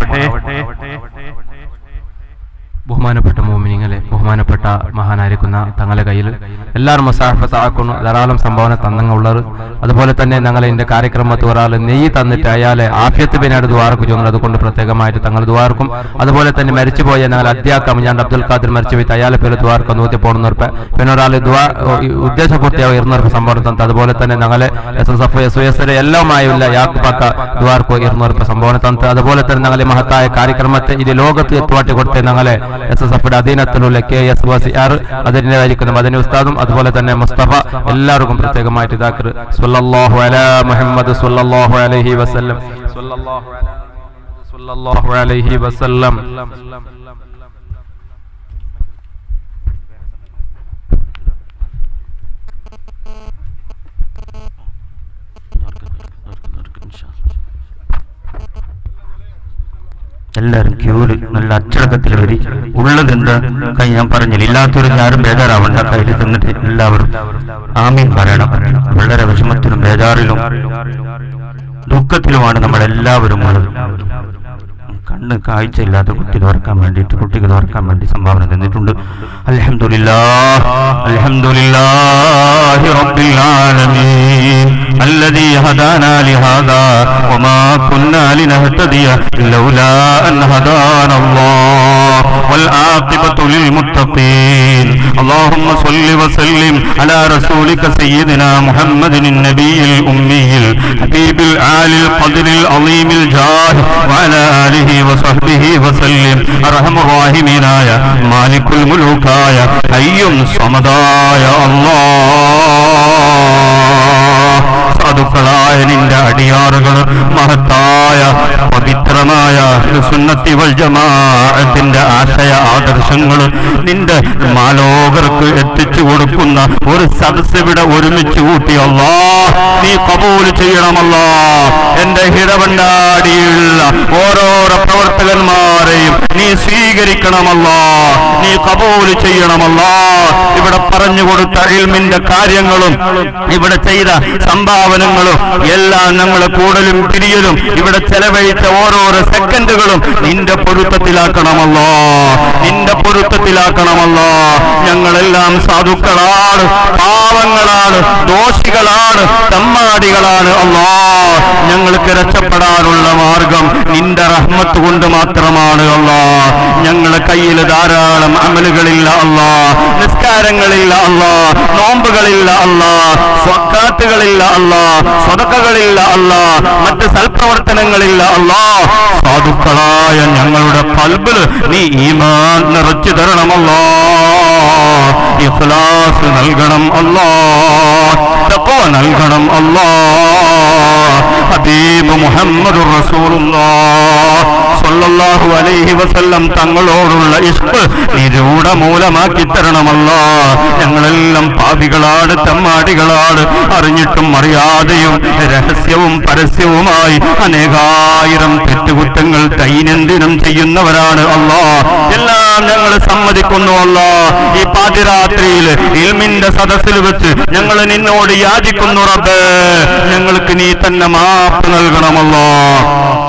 ബഹുമാനപ്പെട്ട മോമിനിങ്ങളെ ബഹുമാനപ്പെട്ട മഹാനായിരിക്കുന്ന തങ്ങളെ കയ്യിൽ എല്ലാവരും മുസാഫത്താക്കുന്നു ധാരാളം സംഭാവന തന്നങ്ങ ഉള്ളത് അതുപോലെ തന്നെ ഞങ്ങളെ ഇതിന്റെ കാര്യക്രമത്തിൽ ഒരാൾ നെയ്യ് തന്നിട്ട് അയാളെ ആഫ്യത്ത് പിന്നാട് ദ്വാർക്ക് ചെയ്യുന്നത് അതുകൊണ്ട് പ്രത്യേകമായിട്ട് തങ്ങൾ ദ്വാർക്കും അതുപോലെ തന്നെ മരിച്ചുപോയ ഞങ്ങൾ അധ്യാക്കം ഞാൻ അബ്ദുൽ ഖാദിർ മരിച്ചുപോയി അയാളെ പേര് ദ്വാർക്ക് നൂറ്റി പോകുന്നവർക്ക് പിന്നെ ഒരാൾ ദ്വാ ഉദ്ദേശപൂർത്തിയാവും ഇരുന്നൂറ് സംഭാവന തന്നത് അതുപോലെ തന്നെ ഞങ്ങളെ S S F S S എല്ലാമായുള്ള യാക്കുപാക്ക ദ്വാർക്ക് ഇരുന്നൂറ് സംഭാവന തന്നത് അതുപോലെ തന്നെ ഞങ്ങളെ മഹത്തായ കാര്യക്രമത്തെ ഇത് ലോകത്ത് എത്തുവാട്ടി കൊടുത്ത ഞങ്ങളെ എസ് എസ് എഫിന്റെ അധീനത്തിലുള്ള കെ എസ് വസി ആർ അതിൻ്റെതായിരിക്കുന്ന മദനി ഉസ്താദും അതുപോലെ തന്നെ മുസ്തഫ എല്ലാവർക്കും പ്രത്യേകമായിട്ട് ഇതാക്കർ സ്വല്ലല്ലാഹു അലാ മുഹമ്മദ് സ്വല്ലല്ലാഹു അലൈഹി വസല്ലം സ്വല്ലല്ലാഹു അലാ സ്വല്ലല്ലാഹു അലൈഹി വസല്ലം എല്ലാവരും ക്യൂല് നല്ല അച്ചടക്കത്തിൽ വരി ഉള്ളതെന്താ കൈ ഞാൻ പറഞ്ഞില്ല ഇല്ലാത്തൊരു ആരും ബേജാറാവണ്ട കയ്യിൽ തിന്നിട്ട് എല്ലാവരും ആമീൻ പറയണം വളരെ വിഷമത്തിലും ബേജാറിലും ദുഃഖത്തിലുമാണ് നമ്മളെല്ലാവരും ഉള്ളത് കണ്ണ് കാഴ്ചയില്ലാത്ത കുട്ടി തുറക്കാൻ വേണ്ടിയിട്ട് കുട്ടിക്ക് തുറക്കാൻ വേണ്ടി സംഭാവന തന്നിട്ടുണ്ട് അൽഹംദുലില്ലാ അൽഹംദുലില്ലാഹി റബ്ബിൽ ആലമീൻ الذي هدانا لهذا وما كنا لنهتدي لولا أن هدانا الله والعاقبة للمتقين اللهم صل وسلم على رسولك سيدنا محمد النبي الأمي الحبيب العالي القدر العظيم الجاه وعلى آله وصحبه وسلم أرحم الراحمين يا مالك الملوك يا حي صمدا يا الله സാധുക്കളായ നിന്റെ അടിയാറുകൾ മഹത്തായ പവിത്രമായ സുന്നത്തി വൽ ജമാഅത്തിന്റെ ആശയ ആദർശങ്ങൾ നിന്റെ മാലോകർക്ക് എത്തിച്ചു കൊടുക്കുന്ന ഒരു സദസ് ഇവിടെ ഒരുമിച്ച് കൂട്ടിയല്ല നീ കബൂൽ ചെയ്യണമല്ല എന്റെ ഹിരവണ്ടാടിയുള്ള ഓരോരോ പ്രവർത്തകന്മാരെയും നീ സ്വീകരിക്കണമല്ല നീ കബൂൽ ചെയ്യണമല്ല ഇവിടെ പറഞ്ഞു കൊടുത്ത ഇൽമിന്റെ കാര്യങ്ങളും ഇവിടെ ചെയ്ത സംഭാവനകളും എല്ലാം ഞങ്ങളെ കൂടലും പിരിയലും ഇവിടെ ചെലവഴിച്ച ഓരോരോ സെക്കൻഡുകളും നിന്റെ പൊരുത്തത്തിലാക്കണമല്ലോ നിന്റെ പൊരുത്തത്തിലാക്കണമല്ലോ ഞങ്ങളെല്ലാം സാധുക്കളാണ് പാവങ്ങളാണ് ദോഷികളാണ് തമ്മാടികളാണ് അല്ലാ ഞങ്ങൾക്ക് രക്ഷപ്പെടാനുള്ള മാർഗം നിന്റെ റഹ്മത്ത് കൊണ്ട് മാത്രമാണ് അല്ലാ ഞങ്ങളെ കയ്യിൽ ധാരാളം അമലുകളില്ല അല്ലാ നിസ്കാരങ്ങളില്ല അല്ലാ നോമ്പുകളില്ല അല്ലാ സ്വക്കാത്തുകളില്ല അല്ലാ സ്വതക്കകളില്ല അല്ലാ മറ്റ് സൽപ്രവർത്തനങ്ങളില്ല അല്ലാ സാധുക്കളായ ഞങ്ങളുടെ കൽബിൽ നീ ഈമാൻ നിറച്ചു തരണമല്ലോ ഇഖ്ലാസ് നൽകണം അല്ലാ തഖ്വ നൽകണം അല്ലാ ഹബീബ് മുഹമ്മദ് സല്ലല്ലാഹു അലൈഹി വസല്ലം തങ്ങളോടുള്ള ഇഷ്ക് നിരൂഢമൂലമാക്കി തരണമല്ല ഞങ്ങളെല്ലാം പാപികളാണ് തമ്മാടികളാണ് അറിഞ്ഞിട്ടും അറിയാതെയും രഹസ്യവും പരസ്യവുമായി അനേകായിരം തെറ്റുകുറ്റങ്ങൾ ദൈനംദിനം ചെയ്യുന്നവരാണ് അല്ലാ എല്ലാം ഞങ്ങൾ സമ്മതിക്കുന്നു അല്ല ഈ പാതിരാത്രിയിൽ ഇൽമിന്റെ സദസ്സിൽ വെച്ച് ഞങ്ങൾ നിന്നോട് യാചിക്കുന്നു റബ്ബേ ഞങ്ങൾക്ക് നീ തന്നെ മാപ്പ് നൽകണമല്ലോ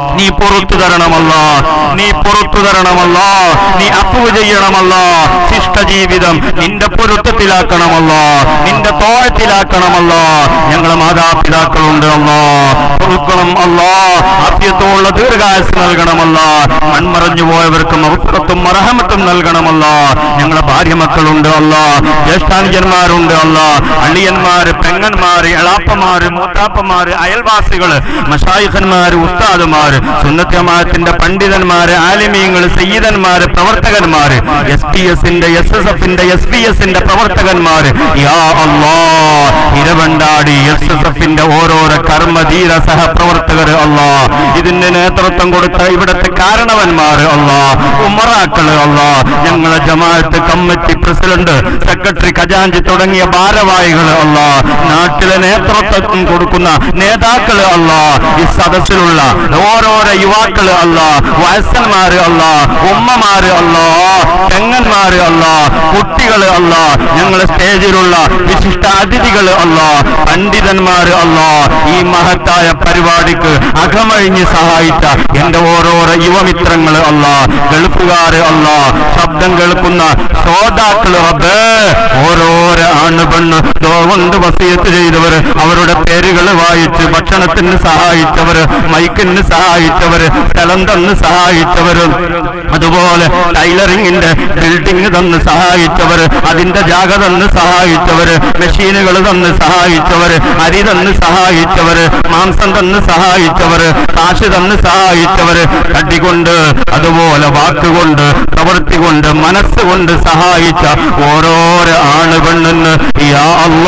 നീ പുറത്തു തരണമല്ല നീ പുറത്തു തരണമല്ല നീ അപ്പുവ് ചെയ്യണമല്ല ശിഷ്ട ജീവിതം നിന്റെ പൊരുത്തത്തിലാക്കണമല്ല നിന്റെ തോഴത്തിലാക്കണമല്ല ഞങ്ങളെ മാതാപിതാക്കളുണ്ട് അല്ല പൊറുക്കണം അല്ല ആദ്യത്തോളം ദീർഘായുസ് നൽകണമല്ല മൺമറഞ്ഞു പോയവർക്ക് മഹത്വത്തും മറഹമത്തും നൽകണമല്ല ഞങ്ങളെ ഭാര്യ മക്കളുണ്ട് അല്ല ജ്യേഷ്ഠാനുജന്മാരുണ്ട് അല്ല അള്ളിയന്മാര് പെങ്ങന്മാര് എളാപ്പമാര് മൂത്താപ്പമാര് അയൽവാസികള് മഷായിഖന്മാര് ഉസ്താദുമാര് സുന്നത്യമാത്തിന്റെ പണ്ഡിതന്മാര് ആലിമീങ്ങള് സയ്യിദന്മാര് പ്രവർത്തകന്മാര് എസ് പി എസിന്റെ എസ് എസ് എഫിന്റെ എസ് പി എസിന്റെ പ്രവർത്തകന്മാര് യാ അല്ലാ ഇരവണ്ടാടി എസ് എസ് എഫിന്റെ ഓരോരോ കർമ്മധീര സഹപ്രവർത്തകര് അല്ലാ ഇതിന് നേതൃത്വം കൊടുത്ത ഇവിടുത്തെ കാരണവന്മാര് അല്ലാ ഉമറാക്കള് അല്ലാ ഞങ്ങളെ ജമാഅത്ത് കമ്മിറ്റി പ്രസിഡന്റ് സെക്രട്ടറി ഖജാഞ്ചി തുടങ്ങിയ ഭാരവാഹികള് അല്ലാ നാട്ടിലെ നേതൃത്വം കൊടുക്കുന്ന നേതാക്കള് അല്ലാ ഈ സദസ്സിലുള്ള ഓരോരോ യുവാക്കള് അല്ല വയസ്സന്മാര് അല്ല ഉമ്മമാര് അല്ല പെങ്ങന്മാര് അല്ല കുട്ടികള് അല്ല ഞങ്ങളെ സ്റ്റേജിലുള്ള വിശിഷ്ട അതിഥികള് അല്ല പണ്ഡിതന്മാര് അല്ല ഈ മഹത്തായ പരിപാടിക്ക് അകമഴിഞ്ഞ് സഹായിച്ച എന്റെ ഓരോരോ യുവമിത്രങ്ങള് അല്ല ഗൾഫുകാര് അല്ല ശബ്ദം കേൾക്കുന്ന ശ്രോതാക്കള് റബ്ബേ ഓരോരോ ആണ് പെണ്ണ് ദോ കൊണ്ട് വസീയത്ത് ചെയ്തവര് അവരുടെ പേരുകൾ വായിച്ച് ഭക്ഷണത്തിന് സഹായിച്ചവര് മൈക്കിന് സഹായിച്ചവര് സ്ഥലം തന്ന് സഹായിച്ചവര് അതുപോലെ ടൈലറിങ്ങിന്റെ ബിൽഡിംഗ് തന്ന് സഹായിച്ചവര് അതിന്റെ ജാഗ തന്ന് സഹായിച്ചവര് മെഷീനുകൾ തന്ന് സഹായിച്ചവര് അരി തന്ന് സഹായിച്ചവര് മാംസം തന്ന് സഹായിച്ചവര് കാശ് തന്ന് സഹായിച്ചവര് കട്ടികൊണ്ട് അതുപോലെ വാക്കുകൊണ്ട് പ്രവൃത്തി കൊണ്ട് മനസ്സുകൊണ്ട് സഹായിച്ച ഓരോരോ ആണ് പെണ്ണെന്ന് യാ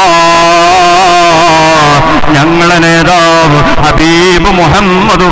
അല്ലാ ഞങ്ങളെ നേതാവ് ഹബീബ് മുഹമ്മദ്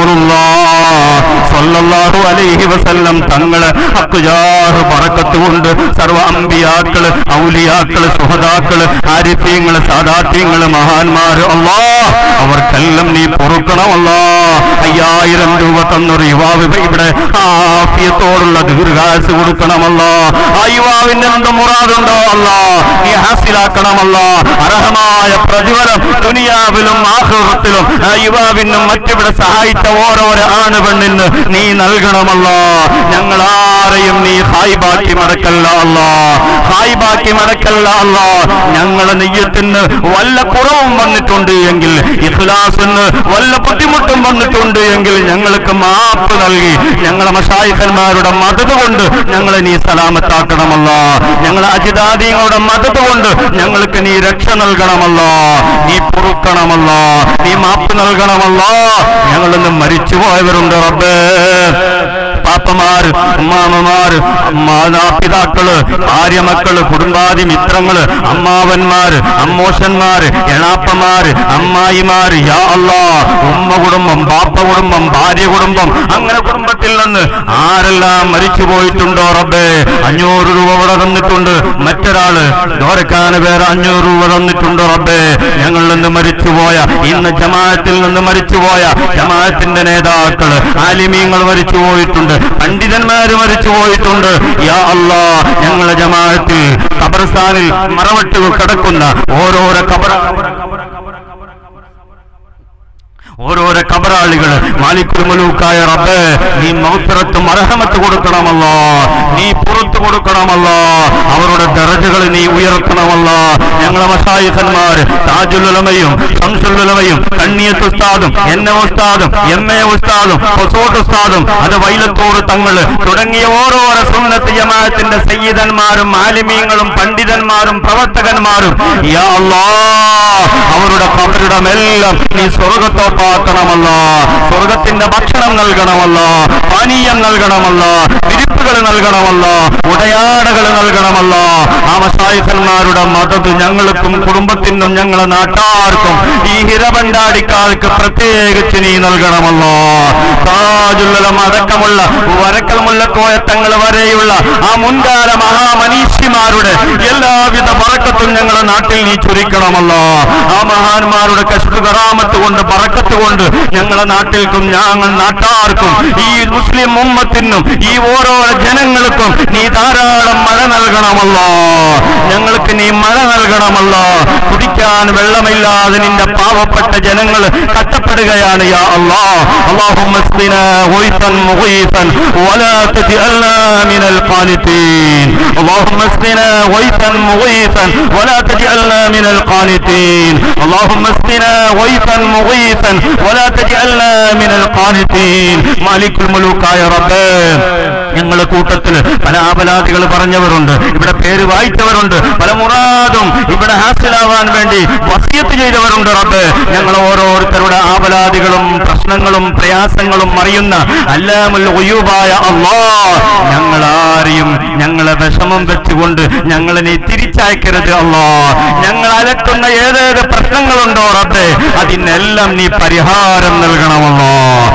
സല്ലല്ലാഹു അലൈഹി വസല്ലം തങ്ങളെ അക്കുജാറ് പറക്കത്ത് കൊണ്ട് സർവ അമ്പിയാക്കള് ഔലിയാക്കള് സുഹദാക്കള് ആരിഫ്യങ്ങള് സാദാത്യങ്ങള് മഹാന്മാര് അല്ലാ അവർക്കെല്ലാം നീ പൊറുക്കണമല്ലാ അയ്യായിരം രൂപ തന്നൊരു യുവാവ് ഇവിടെ ആഫിയത്തോടുള്ള ദീർഘായുസ് കൊടുക്കണമല്ല ആ യുവാവിന്റെ എന്ത് മുറാദുണ്ടോ അല്ല നീ ഹാസിലാക്കണമല്ല അർഹമായ പ്രതിഫലം ദുനിയാവിലും ആഹൃതത്തിലും ആ യുവാവിനും മറ്റിവിടെ സഹായിച്ച ഓരോരോ ആണ് പെണ്ണിന് നീ നൽകണമല്ല ഞങ്ങൾ ആരെയും നീ ഹായിബാക്കി മടക്കല്ല അല്ല ഹായിബാക്കി മടക്കല്ല അല്ല ഞങ്ങളെ നെയ്യത്തിന് വല്ല കുറവും വന്നിട്ടുണ്ട് എങ്കിൽ ഇഖ്ലാസിന് വല്ല ബുദ്ധിമുട്ടും വന്നിട്ടുണ്ട് എങ്കിൽ ഞങ്ങൾക്ക് മാപ്പ് നൽകി ഞങ്ങളെ മഷായിഖന്മാരുടെ മതത് കൊണ്ട് ഞങ്ങളെ നീ സലാമത്താക്കണമല്ല ഞങ്ങളെ അജിതാദികളുടെ മതത് കൊണ്ട് ഞങ്ങൾക്ക് നീ രക്ഷ നൽകണമല്ല നീ പൊറുക്കണമല്ല നീ മാപ്പ് നൽകണമല്ല ഞങ്ങളിന്ന് മരിച്ചുപോയവരുണ്ട് റബ്ബേ പാപ്പമാര് ഉമ്മാമമാര് മാതാപിതാക്കള് ഭാര്യമക്കള് കുടുംബാദി മിത്രങ്ങള് അമ്മാവന്മാര് അമ്മോഷന്മാര് എണാപ്പമാര് അമ്മായിമാര് യാ അല്ലാ ഉമ്മ കുടുംബം ബാപ്പ കുടുംബം ഭാര്യ കുടുംബം അങ്ങനെ കുടുംബത്തിൽ നിന്ന് ആരെല്ലാം മരിച്ചു പോയിട്ടുണ്ടോ റബ്ബേ അഞ്ഞൂറ് രൂപ ഇവിടെ തന്നിട്ടുണ്ട് മറ്റൊരാള് ദോരക്കാന് പേര് അഞ്ഞൂറ് രൂപ തന്നിട്ടുണ്ട് റബ്ബേ ഞങ്ങളിൽ നിന്ന് മരിച്ചുപോയ ഇന്ന് ജമാഅത്തിൽ നിന്ന് മരിച്ചുപോയ ജമാഅത്തിന്റെ നേതാക്കള് ആലിമീങ്ങൾ മരിച്ചു പോയിട്ടുണ്ട് പണ്ഡിതന്മാര് മരിച്ചു പോയിട്ടുണ്ട് യാ അല്ലാ ഞങ്ങളെ ജമാഅത്തിൽ ഖബർസ്ഥാനിൽ മറവട്ട് കിടക്കുന്ന ഓരോരോ ഖബർ ഓരോരോ കബറാളികൾ മാലിക്കുൽ മുലൂക്കായ റബ്ബേ നീ മൗസറത്തും അർഹമത്ത് കൊടുക്കണമല്ലോ നീ പുറത്തു കൊടുക്കണമല്ലോ അവരുടെ ദറജകൾ നീ ഉയർത്തണമല്ലോ ഞങ്ങളെ മഷായിഖന്മാർ താജുലുലമയും ശംസുലുലമയും കണ്ണിയത്ത് ഉസ്താദും എൻ എ ഉസ്താദും എം എ ഉസ്താദും ഹൊസോട്ട് ഉസ്താദും അത് വൈലത്തോട് തങ്ങള് തുടങ്ങിയ ഓരോരോ സുന്നത്ത് ജമാഅത്തിന്റെ സയ്യിദന്മാരും ആലിമീങ്ങളും പണ്ഡിതന്മാരും പ്രവർത്തകന്മാരും യാ അല്ലാ അവരുടെ കബറിടമെല്ലാം നീ സ്വർഗത്തോപ്പാക്കണമല്ല സ്വർഗത്തിന്റെ ഭക്ഷണം നൽകണമല്ല പാനീയം നൽകണമല്ല വിരിപ്പുകൾ നൽകണമല്ല ഉടയാടകൾ നൽകണമല്ല ആ മസായിഖന്മാരുടെ മതത് ഞങ്ങൾക്കും കുടുംബത്തിനും ഞങ്ങളെ നാട്ടാർക്കും ഈ ഹിരബണ്ടാടിക്കാർക്ക് പ്രത്യേകിച്ച് നീ നൽകണമല്ലോ താജുല്ലം അടക്കമുള്ള വരക്കൽ മുല്ലക്കോയത്തങ്ങൾ വരെയുള്ള ആ മുൻകാല മഹാമനീഷിമാരുടെ എല്ലാവിധ പറക്കത്തും ഞങ്ങളുടെ നാട്ടിൽ നീ ചുരുക്കണമല്ലോ ആ മഹാന്മാരുടെ കഷ്ട കറാമത്ത് കൊണ്ട് പറക്കത്ത് ബറക്കത്തുകൊണ്ട് ഞങ്ങളെ നാട്ടിൽക്കും ഞങ്ങൾ നാട്ടാർക്കും ഈ മുസ്ലിം ഉമ്മത്തിനും ഈ ഓരോ ജനങ്ങൾക്കും നീ ധാരാളം മഴ നൽകണമല്ലോ ഞങ്ങൾക്ക് നീ മഴ നൽകണമല്ലോ കുടിക്കാൻ വെള്ളമില്ലാതെ നിന്റെ പാവപ്പെട്ട ജനങ്ങൾ കഷ്ടപ്പെടുകയാണ് യാ അല്ലാ اللهم اسقنا غيثا مغيثا ولا تجعلنا من القانتين اللهم اسقنا غيثا مغيثا ولا تجعلنا من القانتين اللهم اسقنا غيثا مغيثا ولا تجعلنا من القانتين مالك الملوك يا رب ഞങ്ങളുടെ കൂട്ടത്തിൽ പല ആപലാദികൾ പറഞ്ഞവരുണ്ട് ഇവിടെ പേര് വായിച്ചവരുണ്ട് പല മുറാദും ഇവിടെ ഹാസിലാവാൻ വേണ്ടി വസിയത്ത് ചെയ്തവരുണ്ട് റബ്ബ് ഞങ്ങൾ ഓരോരുത്തരുടെ ആപലാദികളും പ്രശ്നങ്ങളും പ്രയാസങ്ങളും അറിയുന്ന അല്ലാമുൽ ഒയ്യൂബായ അള്ളാ ഞങ്ങൾ ആരെയും ഞങ്ങളെ വിഷമം വെച്ചുകൊണ്ട് ഞങ്ങളെ നീ തിരിച്ചയക്കരുത് അള്ളാ ഞങ്ങൾ അലട്ടുന്ന ഏതേത് പ്രശ്നങ്ങളുണ്ടോ റബ്ബേ അതിനെല്ലാം നീ പരിഹാരം നൽകണമല്ലോ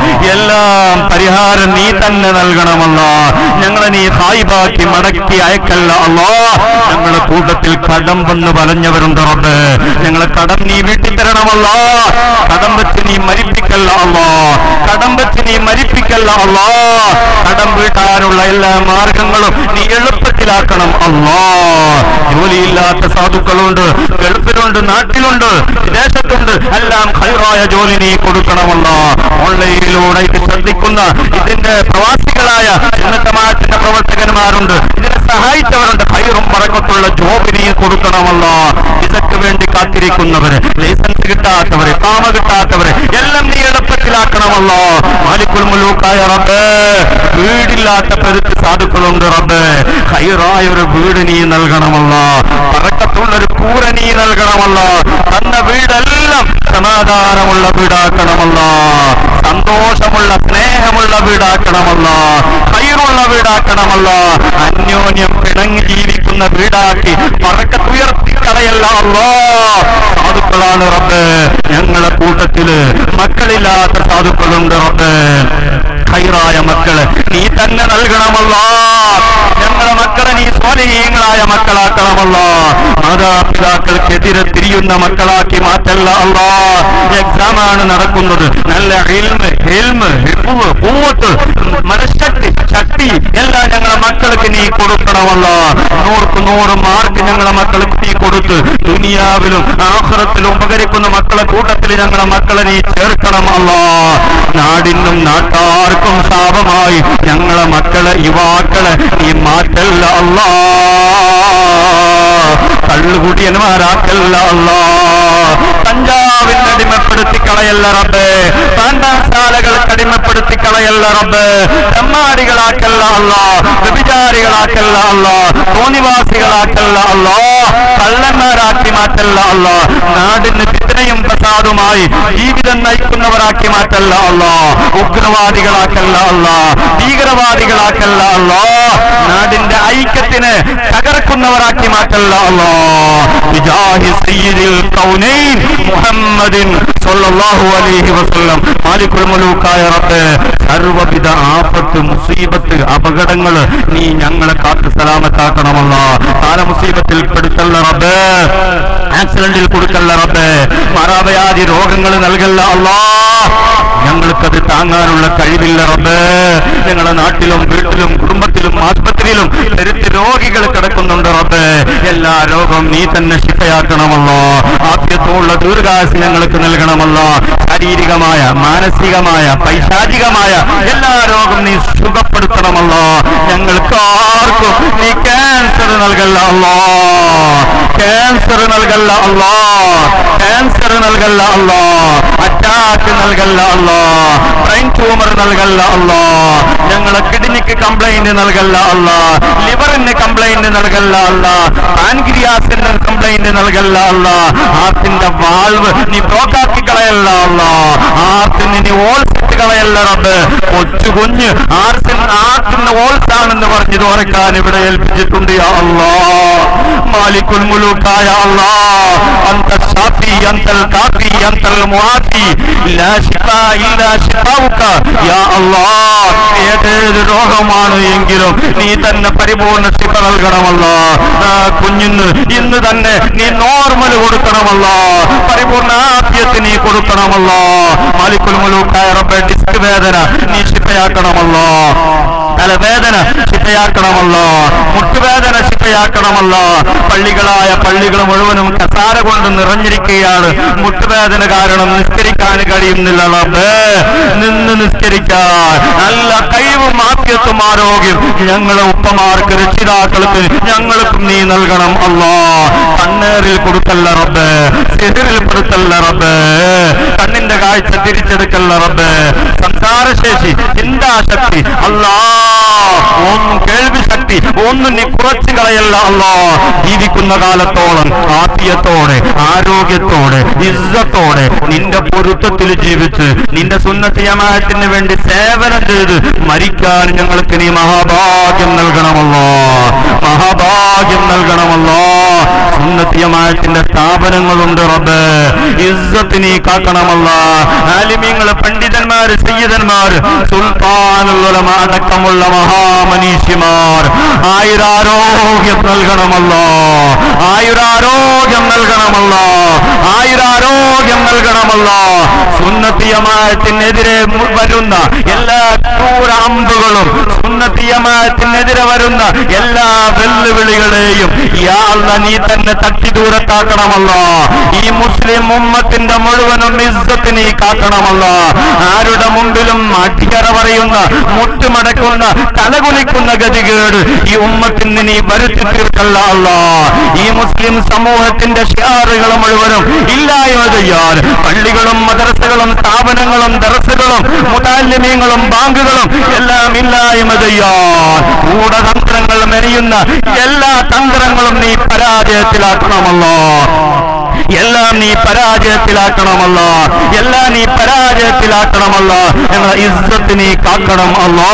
എല്ലാം പരിഹാരം നീ തന്നെ നൽകണമല്ലോ ഞങ്ങളെ നീ ഹായിബാക്കി മടക്കി അയക്കല്ല അല്ലോ ഞങ്ങളുടെ കൂട്ടത്തിൽ കടം വന്ന് പറഞ്ഞവരുണ്ട് റബ്ബ് ഞങ്ങളെ കടം നീ വീട്ടിൽ തരണമല്ലോ കടം വെച്ച് നീ മരിപ്പിക്കല്ല അല്ലോ കടം വെച്ച് നീ മരിപ്പിക്കല്ല അല്ലോ കടം വീട്ടാനുള്ള എല്ലാ മാർഗങ്ങളും നീ എളുപ്പത്തിലാക്കണം അല്ലോ ജോലിയില്ലാത്ത സാധുക്കളുണ്ട് ഗൾഫിലുണ്ട് നാട്ടിലുണ്ട് വിദേശത്തുണ്ട് എല്ലാം ഹൈറായ ജോലി നീ കൊടുക്കണമല്ലോ ഓൺലൈനിലൂടെ ഇത് ശ്രദ്ധിക്കുന്ന ഇതിന്റെ പ്രവാസികളായ ഉന്നതമാറ്റിന്റെ പ്രവർത്തകന്മാരുണ്ട് ഇതിനെ സഹായിച്ചവരുണ്ട് ഹൈറും പറക്കത്തുള്ള ജോബ് നീ കൊടുക്കണമല്ലോ ഇതൊക്കെ വേണ്ടി കാത്തിരിക്കുന്നവര് ലൈസൻസ് കിട്ടാത്തവര് കാമ കിട്ടാത്തവര് എല്ലാം നീ എളുപ്പത്തിലാക്കണമല്ലോ മാലിക്കുൽ മുലൂക്കായ റബ്ബ് വീടില്ലാത്ത പെരുത്ത് സാധുക്കളുണ്ട് റബ്ബ് ഹൈറായ ഒരു വീട് നീ നൽകണമല്ലോ പറക്കത്തുള്ള ഒരു കൂര നീ നൽകണമല്ലോ തന്ന വീടെല്ലാം സമാധാനമുള്ള വീടാക്കണമല്ലോ സന്തോഷമുള്ള സ്നേഹമുള്ള വീടാക്കണമല്ലോ ഹൈറുള്ള വീടാക്കണമല്ലോ അന്യോന്യം പിണങ്ങി ജീവിക്കുന്ന വീടാക്കി പറക്കത്തുയർത്തി കളയല്ല അല്ലോ സാധുക്കളാണ് റബ്ബ് ഞങ്ങളെ കൂട്ടത്തില് മക്കളില്ലാത്ത സാധുക്കളുണ്ട് റബ്ബ് ഹൈറായ മക്കള് നീ തന്നെ നൽകണമല്ലോ ഞങ്ങളെ മക്കളെ നീ സ്വാധീനങ്ങളായ മക്കളാക്കണമല്ലോ മാതാപിതാക്കൾക്കെതിരെ തിരിയുന്ന മക്കളാക്കി മാറ്റല്ല അല്ലോ എക്സാം ആണ് നടക്കുന്നത് നല്ല ഹിൽമ് ഹിൽമ് ഹിഫ്ള്, ഖുവ്വത്ത്, മനഃശക്തി ശക്തി എല്ലാം ഞങ്ങളെ മക്കൾക്ക് നീ കൊടുക്കണമല്ലോ നൂർക്ക് നൂറ് മാർക്ക് ഞങ്ങളെ മക്കൾക്ക് നീ കൊടുത്ത് ദുനിയാവിലും ആഹ്റത്തിലും ഉപകരിക്കുന്ന മക്കളെ കൂട്ടത്തിൽ ഞങ്ങളെ മക്കളെ നീ ചേർക്കണമല്ലോ നാടിനും നാട്ടാർക്കും ശാപമായി ഞങ്ങളെ മക്കളെ യുവാക്കളെ നീ മാറ്റല്ല അല്ലാ കള്ളുകുടിയന്മാരാക്കല്ല അല്ലാ പഞ്ചാബിന് അടിമപ്പെടുത്തി കളയല്ല റബ്ബേ പാണ്ഡാശാലകൾക്ക് അടിമപ്പെടുത്തി കളയല്ല റബ്ബേ തെമ്മാടികളാക്കല്ല അല്ല വ്യഭിചാരികളാക്കല്ല അല്ല തോന്നിവാസികളാക്കല്ല അല്ല കള്ളന്മാരാക്കി മാറ്റല്ല അല്ല നാടിന് ഫിത്തനയും പ്രസാദുമായി ജീവിതം നയിക്കുന്നവരാക്കി മാറ്റല്ല അല്ല ഉഗ്രവാദികളാക്കല്ല അല്ല ഭീകരവാദികളാക്കല്ല അല്ല നാടിന്റെ ഐക്യത്തിന് തകർക്കുന്നവരാക്കി മാറ്റല്ല അല്ല ബിജാഹി സയ്യിദിൽ കൗനൈൻ മുഹമ്മദിൻ സല്ലല്ലാഹു അലൈഹി വസല്ലം മാലിക്കുൽ മുലൂക്കായ റബ്ബേ സർവവിധ ആപത്ത് മുസീബത്ത് അപകടങ്ങൾ നീ ഞങ്ങളെ കാത്ത് സലാമത്താക്കണമല്ല കാല മുസീബത്തിൽ പെടുത്തല്ല റബ്ബേ ആക്സിഡന്റിൽ കൊടുക്കല്ല റബ്ബേ മറാവയാതി രോഗങ്ങൾ നൽകല്ല അല്ലാ ഞങ്ങൾക്കത് താങ്ങാനുള്ള കഴിവില്ല റബ്ബേ ഞങ്ങളുടെ നാട്ടിലും വീട്ടിലും കുടുംബത്തിലും ആശുപത്രിയിലും പെരുത്ത് രോഗികൾ കിടക്കുന്നുണ്ട് റബ്ബേ എല്ലാ രോഗവും നീ തന്നെ ശിഫയാക്കണമല്ലോ ആദ്യത്തോള്ള ദീർഘായുസ് ഞങ്ങൾക്ക് നൽകണമല്ലോ ശാരീരികമായ മാനസികമായ പൈശാചികമായ എല്ലാ രോഗം നീ സുഖപ്പെടുത്തണമല്ലോ ഞങ്ങൾക്ക് ആർക്കും നീ ക്യാൻസർ നൽകല്ല അല്ലോ ക്യാൻസർ നൽകല്ല അല്ലോ ക്യാൻസർ നൽകല്ല അല്ലോ അറ്റാക്ക് നൽകല്ല അല്ലോ ബ്രെയിൻ ട്യൂമർ നൽകല്ല അല്ലോ ഞങ്ങളെ കിഡ്നിക്ക് കംപ്ലൈന്റ് നൽകല്ല അല്ല ലിവറിന് കംപ്ലൈന്റ് നൽകല്ല അല്ല പാൻക്രിയാസിന് കംപ്ലൈന്റ് നൽകല്ല അല്ല ഹാർട്ടിന്റെ വാൾവ് നീ ബ്ലോക്കാക്കി കളയല്ല അല്ല ഹാർട്ടിന് നീ ഓൾസിട്ട് കളയല്ല റബ്ബ് കൊച്ചു കുഞ്ഞ് ആർസിന് ആർട്ടിന് ഓൾസ് ആണെന്ന് പറഞ്ഞ് തുറക്കാൻ ഇവിടെ ഏൽപ്പിച്ചിട്ടുണ്ട് യാ അല്ലാ മാലിക്കുൽ മുലൂക്കായ അല്ലാ അന്ത ഷാഫി അന്തൽ കാഫി അന്തൽ മുആഫി ലാ ശിഫാ ഇല്ലാ ശിഫാവുക യാ അല്ലാ ഏതേത് രോഗമാണ് എങ്കിലും നീ തന്നെ പരിപൂർണ്ണ ശിഫ നൽകണമല്ല ആ കുഞ്ഞിന് ഇന്ന് തന്നെ നീ നോർമൽ കൊടുക്കണമല്ല പരിപൂർണ്ണ ആദ്യത്തെ നീ കൊടുക്കണമല്ല മാലിക്കുൽ മുലൂക്കായ റബ്ബെ ഡിസ്ക് വേദന നീ ശിഫയാക്കണമല്ല തലവേദന ശിഫയാക്കണമല്ല മുട്ടുവേദന ശിഫയാക്കണമല്ല പള്ളികളായ പള്ളികൾ മുഴുവനും കസാര കൊണ്ട് നിറഞ്ഞിരിക്കുകയാണ് മുട്ടുവേദന കാരണം നിസ്കരിക്കാൻ കഴിയുന്നില്ല റബ്ബേ നിന്ന് നിസ്കരിക്കാൻ നല്ല കഴിവും ആദ്യത്തും ആരോഗ്യം ഞങ്ങളെ ഉപ്പമാർക്ക് രക്ഷിതാക്കൾക്ക് ഞങ്ങൾക്കും നീ നൽകണം അല്ലാ കണ്ണേറിൽ കൊടുക്കല്ല റബ്ബേ സിഹിറിൽ പെടുത്തല്ല റബ്ബേ കണ്ണിന്റെ കാഴ്ച തിരിച്ചെടുക്കല്ല റബ്ബേ സംസാരശേഷി ചിന്താശക്തി അല്ലാ ഒന്നും കേൾവി ശക്തി ഒന്നും നീ കുറച്ചു കളയല്ല അല്ലാ ജീവിക്കുന്ന കാലത്തോളം ആത്മീയത്തോടെ ആരോഗ്യത്തോടെ ഇസ്സത്തോടെ നിന്റെ പൊരുത്തത്തിൽ ജീവിച്ച് നിന്റെ സുന്നത്തിയമായത്തിന് വേണ്ടി സേവനം ചെയ്ത് മരിക്കാൻ ഞങ്ങൾക്ക് നീ മഹാഭാഗ്യം നൽകണമല്ലോ മഹാഭാഗ്യം നൽകണമല്ലോ സുന്നത്തിയമായത്തിന്റെ സ്ഥാപനങ്ങളുണ്ട് റബ്ബ് ഇസ്സത്ത് നീ കാക്കണമല്ല ആലിമ്യങ്ങള് പണ്ഡിതന്മാര് സയ്യിദന്മാര് സുൽത്താനുള്ള അടക്കമുള്ള മഹാമനീഷിമാർ ആയുരാരോഗ്യം നൽകണമല്ലോ ആയുരാരോഗ്യം നൽകണമല്ലോ ആയുരാരോഗ്യം നൽകണമല്ലോ സുന്നത്തിയമായത്തിനെതിരെ വരുന്ന എല്ലാ ക്രൂരാമ്പുകളും സുന്നത്തിയമായത്തിനെതിരെ വരുന്ന എല്ലാ വെല്ലുവിളികളെയും ഇയാള നീ തന്നെ തട്ടി ദൂരത്താക്കണമല്ലോ ഈ മുസ്ലിം ഉമ്മത്തിന്റെ മുഴുവനും ഇസ്സത്ത് നീ കാക്കണമല്ലോ ആരുടെ മുമ്പിലും അടിയറ പറയുന്ന മുട്ടുമടക്കുന്ന തലകുലിക്കുന്ന ഗതികേട് ഈ ഉമ്മത്തിന് നീ വരുത്തി തീർക്കല്ല അല്ലാ ഈ മുസ്ലിം സമൂഹത്തിന്റെ ഷിയാറുകൾ മുഴുവനും ഇല്ലായ്മ ചെയ്യാൻ പള്ളികളും മദ്രസകളും സ്ഥാപനങ്ങളും ദർസുകളും മുതാലിമ്യങ്ങളും ബാങ്കുകളും എല്ലാം ഇല്ലായ്മ ചെയ്യാൻ ഗൂഢതന്ത്രങ്ങൾ മെനയുന്ന എല്ലാ തന്ത്രങ്ങളും നീ പരാജയത്തിലാക്കണമല്ലോ എല്ലാം നീ പരാജയത്തിലാക്കണമല്ല എല്ലാം നീ പരാജയത്തിലാക്കണമല്ല ഞങ്ങളെ ഇസ്സത്ത് നീ കാക്കണം അല്ലാ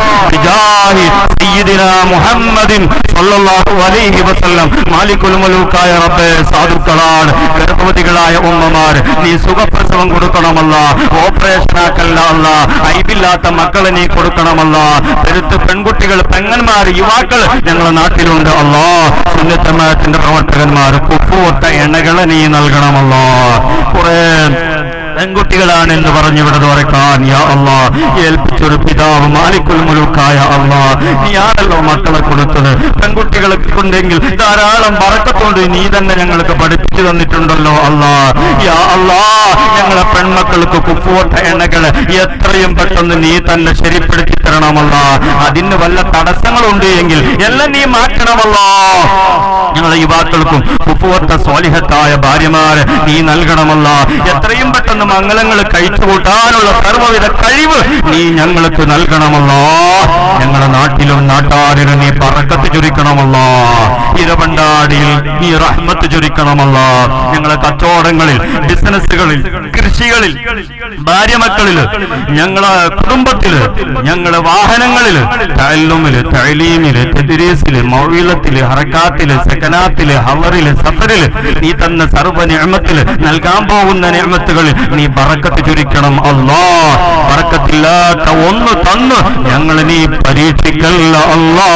ബിജാഹി സയ്യിദിന മുഹമ്മദിൻ സല്ലല്ലാഹു അലൈഹി വസല്ലം മാലിക്കുൽ മുലൂക്കായ റബ്ബേ സാധുക്കളാണ് ഗർഭവതികളായ ഉമ്മമാർ നീ സുഖപ്രസവം കൊടുക്കണമല്ല ഓപ്പറേഷൻ ആക്കല്ല അല്ല ഐബില്ലാത്ത മക്കളെ നീ കൊടുക്കണമല്ല പെരുത്ത് പെൺകുട്ടികൾ പെങ്ങന്മാർ യുവാക്കൾ ഞങ്ങളെ നാട്ടിലുണ്ട് അല്ലാ സുന്നത്തമാത്തിന്റെ പ്രവർത്തകന്മാർ കുപ്പുവത്ത എണ്ണകളെ നീ നൽകണമല്ലോ കുറെ പെൺകുട്ടികളാണ് എന്ന് പറഞ്ഞു ഇവിടെ തുറക്കാൻ യാ അല്ലാ ഏൽപ്പിച്ചൊരു പിതാവ് മാലിക്കുൽ മുലുക്കായ അല്ലാ നീയാണല്ലോ മക്കളെ കൊടുത്തത് പെൺകുട്ടികൾക്ക് ഉണ്ടെങ്കിൽ ധാരാളം പറക്കത്തോണ്ട് നീ തന്നെ ഞങ്ങൾക്ക് പഠിപ്പിച്ചു തന്നിട്ടുണ്ടല്ലോ അല്ലാ യാ അല്ലാ ഞങ്ങളെ പെൺമക്കൾക്ക് കുപ്പുവട്ട എണ്ണകള് എത്രയും പെട്ടെന്ന് നീ തന്നെ ശരിപ്പെടുത്തി തരണമല്ല അതിന് വല്ല തടസ്സങ്ങളുണ്ട് എങ്കിൽ എല്ലാം നീ മാറ്റണമല്ലോ ഞങ്ങളെ യുവാക്കൾക്കും കുപ്പുവട്ട സ്വാലിഹത്തായ ഭാര്യമാര് നീ നൽകണമല്ല എത്രയും പെട്ടെന്ന് മംഗളങ്ങൾ കഴിച്ചു കൂട്ടാനുള്ള സർവ്വവിധ കഴിവ് നീ ഞങ്ങൾക്ക് നൽകണമല്ലോ ഞങ്ങളുടെ നാട്ടിലും നാട്ടാരിലും നീ പറക്കത്ത് ചുരുക്കണമല്ലോ ഇരവണ്ടാടിയിൽ നീ റഹ്മത്ത് ചുരുക്കണമല്ലോ ഞങ്ങളെ കച്ചവടങ്ങളിൽ ബിസിനസ്സുകളിൽ കൃഷികളിൽ ഭാര്യമക്കളില് ഞങ്ങളെ കുടുംബത്തില് ഞങ്ങളെ വാഹനങ്ങളില് തല്ലുമില് തഴലീമില് തെദിരീസില് മൗവിലത്തില് ഹറക്കാത്തില് സെക്കനാത്തില് ഹവറില് സഫറില് നീ തന്ന സർവ്വ നിയമത്തില് നൽകാൻ പോകുന്ന നിയമത്തുകളിൽ നീ ബറക്കത്ത് ചുരുക്കണം അല്ലാ ബറക്കത്തില്ലാത്ത ഒന്ന് തന്ന് ഞങ്ങൾ നീ പരീക്ഷിക്കല്ല അല്ലാ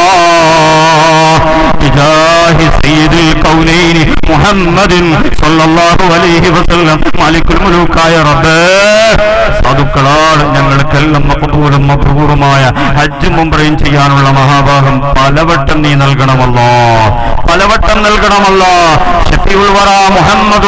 بجاه سيد الكونين محمد صلى الله عليه وسلم مالك الملوك يا رب സാധുക്കളാണ് ഞങ്ങൾക്കെല്ലാം മക്കബൂലും മക്കൂറുമായ ഹജ്ജും മുംബ്രയും ചെയ്യാനുള്ള മഹാഭാഗം പലവട്ടം നീ നൽകണമല്ലോ പലവട്ടം നൽകണമല്ലോ ഷഫീഉൽ വറ മുഹമ്മദ്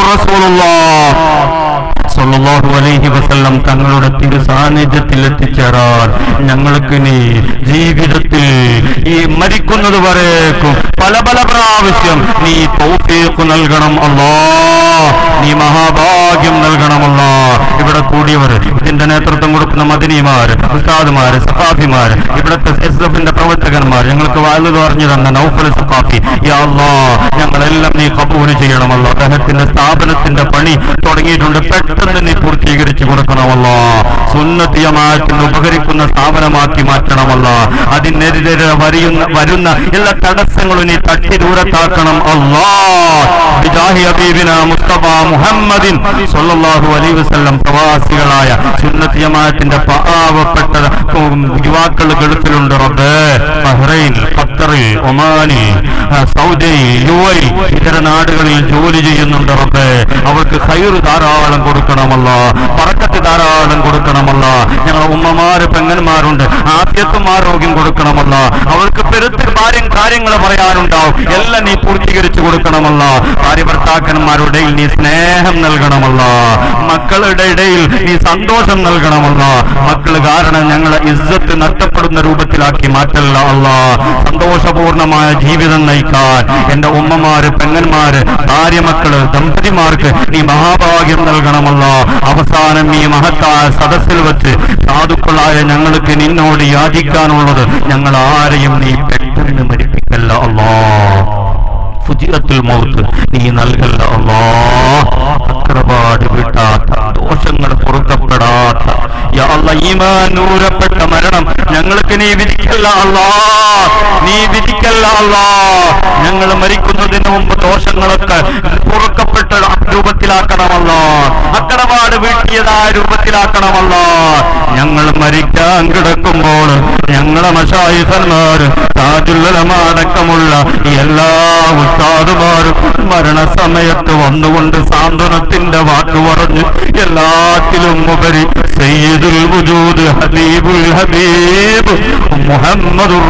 സല്ലല്ലാഹു അലൈഹി വസല്ലം തങ്ങളുടെ തിരു സാന്നിധ്യത്തിൽ എത്തിച്ചേരാൻ ഞങ്ങൾക്ക് നീ ജീവിതത്തിൽ ഈ മരിക്കുന്നത് വരേക്കും പല പല പ്രാവശ്യം നീ തൗഫീഖ് നൽകണം അല്ലാ നീ മഹാഭാഗ്യം നൽകണമല്ലോ ഇവിടെ കൂടിയവർ ഇതിന്റെ നേതൃത്വം കൊടുക്കുന്ന മദനിമാര് ഉസ്താദുമാര് സഖാഫിമാര് ഇവിടുത്തെ എസ് എഫിന്റെ പ്രവർത്തകന്മാർ ഞങ്ങൾക്ക് വാഴ്ന്നു പറഞ്ഞു തന്ന നൗഫൽ സഖാഫി യാ അല്ലാ ഞങ്ങളെല്ലാം നീ കബൂല് ചെയ്യണമല്ലോ അദ്ദേഹത്തിന്റെ സ്ഥാപനത്തിന്റെ പണി തുടങ്ങിയിട്ടുണ്ട് പെട്ടെന്ന് നീ പൂർത്തീകരിച്ചു കൊടുക്കണമല്ലോ സുന്നത്തിയമായത്തിന് ഉപകരിക്കുന്ന സ്ഥാപനമാക്കി മാറ്റണമല്ലോ അതിനെതിരെ വരുന്ന വരുന്ന കഴിയുന്ന എല്ലാ തടസ്സങ്ങളും നീ തട്ടി ദൂരത്താക്കണം അല്ലാ ബിജാഹി ഹബീബിന മുസ്തഫ മുഹമ്മദിൻ സല്ലല്ലാഹു അലൈഹി വസല്ലം പ്രവാസികളായ സുന്നത്ത് ജമാഅത്തിന്റെ പാവപ്പെട്ട ഉം, യുവാക്കൾ ഗൾഫിലുണ്ട് റബ്ബേ ബഹ്റൈൻ ഖത്തറിൽ ഒമാനിൽ ആ, സൗദി യു എ ഇതര നാടുകളിൽ ജോലി ചെയ്യുന്നുണ്ട് റബ്ബേ അവർക്ക് ഖൈറ് ധാരാളം കൊടുക്കണമല്ല പറക്കത്ത് ധാരാളം കൊടുക്കണമല്ല ഞങ്ങളെ ഉമ്മമാര് പെങ്ങന്മാരുണ്ട് ആദ്യത്തും ആരോഗ്യം കൊടുക്കണമല്ല അവർക്ക് പെരുത്ത് കാര്യം കാര്യങ്ങൾ പറയാനുണ്ടാവും എല്ലാം നീ പൂർത്തീകരിച്ചു കൊടുക്കണമല്ല ഭാര്യ ഭർത്താക്കന്മാരുടെ ഇടയിൽ നീ സ്നേഹം നൽകണമല്ല മക്കളുടെ ഇടയിൽ നീ സന്തോഷം നൽകണമല്ല മക്കൾ കാരണം ഞങ്ങളെ ഇസ്സത്ത് നഷ്ടപ്പെടുന്ന രൂപത്തിലാക്കി മാറ്റല്ല അല്ല സന്തോഷപൂർണമായ ജീവിതം നയിക്കാൻ എന്റെ ഉമ്മമാര് പെങ്ങന്മാര് ഭാര്യ മക്കള് ദമ്പതിമാർക്ക് നീ മഹാഭാഗ്യം നൽകണമല്ല അവസാനം ഈ മഹത്തായ സദസ്സിൽ വെച്ച് സാധുക്കളായ ഞങ്ങൾക്ക് നിന്നോട് യാചിക്കാനുള്ളത് ഞങ്ങൾ ആരെയും നീ പെട്ടെന്ന് മരിപ്പിക്കല്ല അല്ലാ ഫുജിയത്തുൽ മൗത്ത് നീ നൽകല്ല അല്ലാ അക്രപാട് വിട്ടാത്ത ദോഷങ്ങൾ പൊറുക്കപ്പെടാത്ത യാ അല്ലാ, ഈമാൻ നൂരപ്പെട്ട മരണം ഞങ്ങൾക്ക് നീ വിധിക്കല്ല അല്ലാ നീ വിധിക്കല്ല അല്ലാ ഞങ്ങൾ മരിക്കുന്നതിന് മുമ്പ് ദോഷങ്ങളൊക്കെ പൊറുക്കപ്പെട്ട രൂപത്തിലാക്കണമല്ല അക്കടപാട് വീട്ടിയതായ രൂപത്തിലാക്കണമല്ല ഞങ്ങൾ മരിക്കാൻ കിടക്കുമ്പോൾ ഞങ്ങളെ മഷായിസന്മാര് താജുല്ലമടക്കമുള്ള എല്ലാ ഉസ്താദുമാരും മരണസമയത്ത് വന്നുകൊണ്ട് സാന്ത്വനത്തിന്റെ വാക്ക് പറഞ്ഞു എല്ലാത്തിലും ഉപരി സയ്യിദുൽ വജൂദ് ഹബീബുൽ ഹബീബ് മുഹമ്മദുർ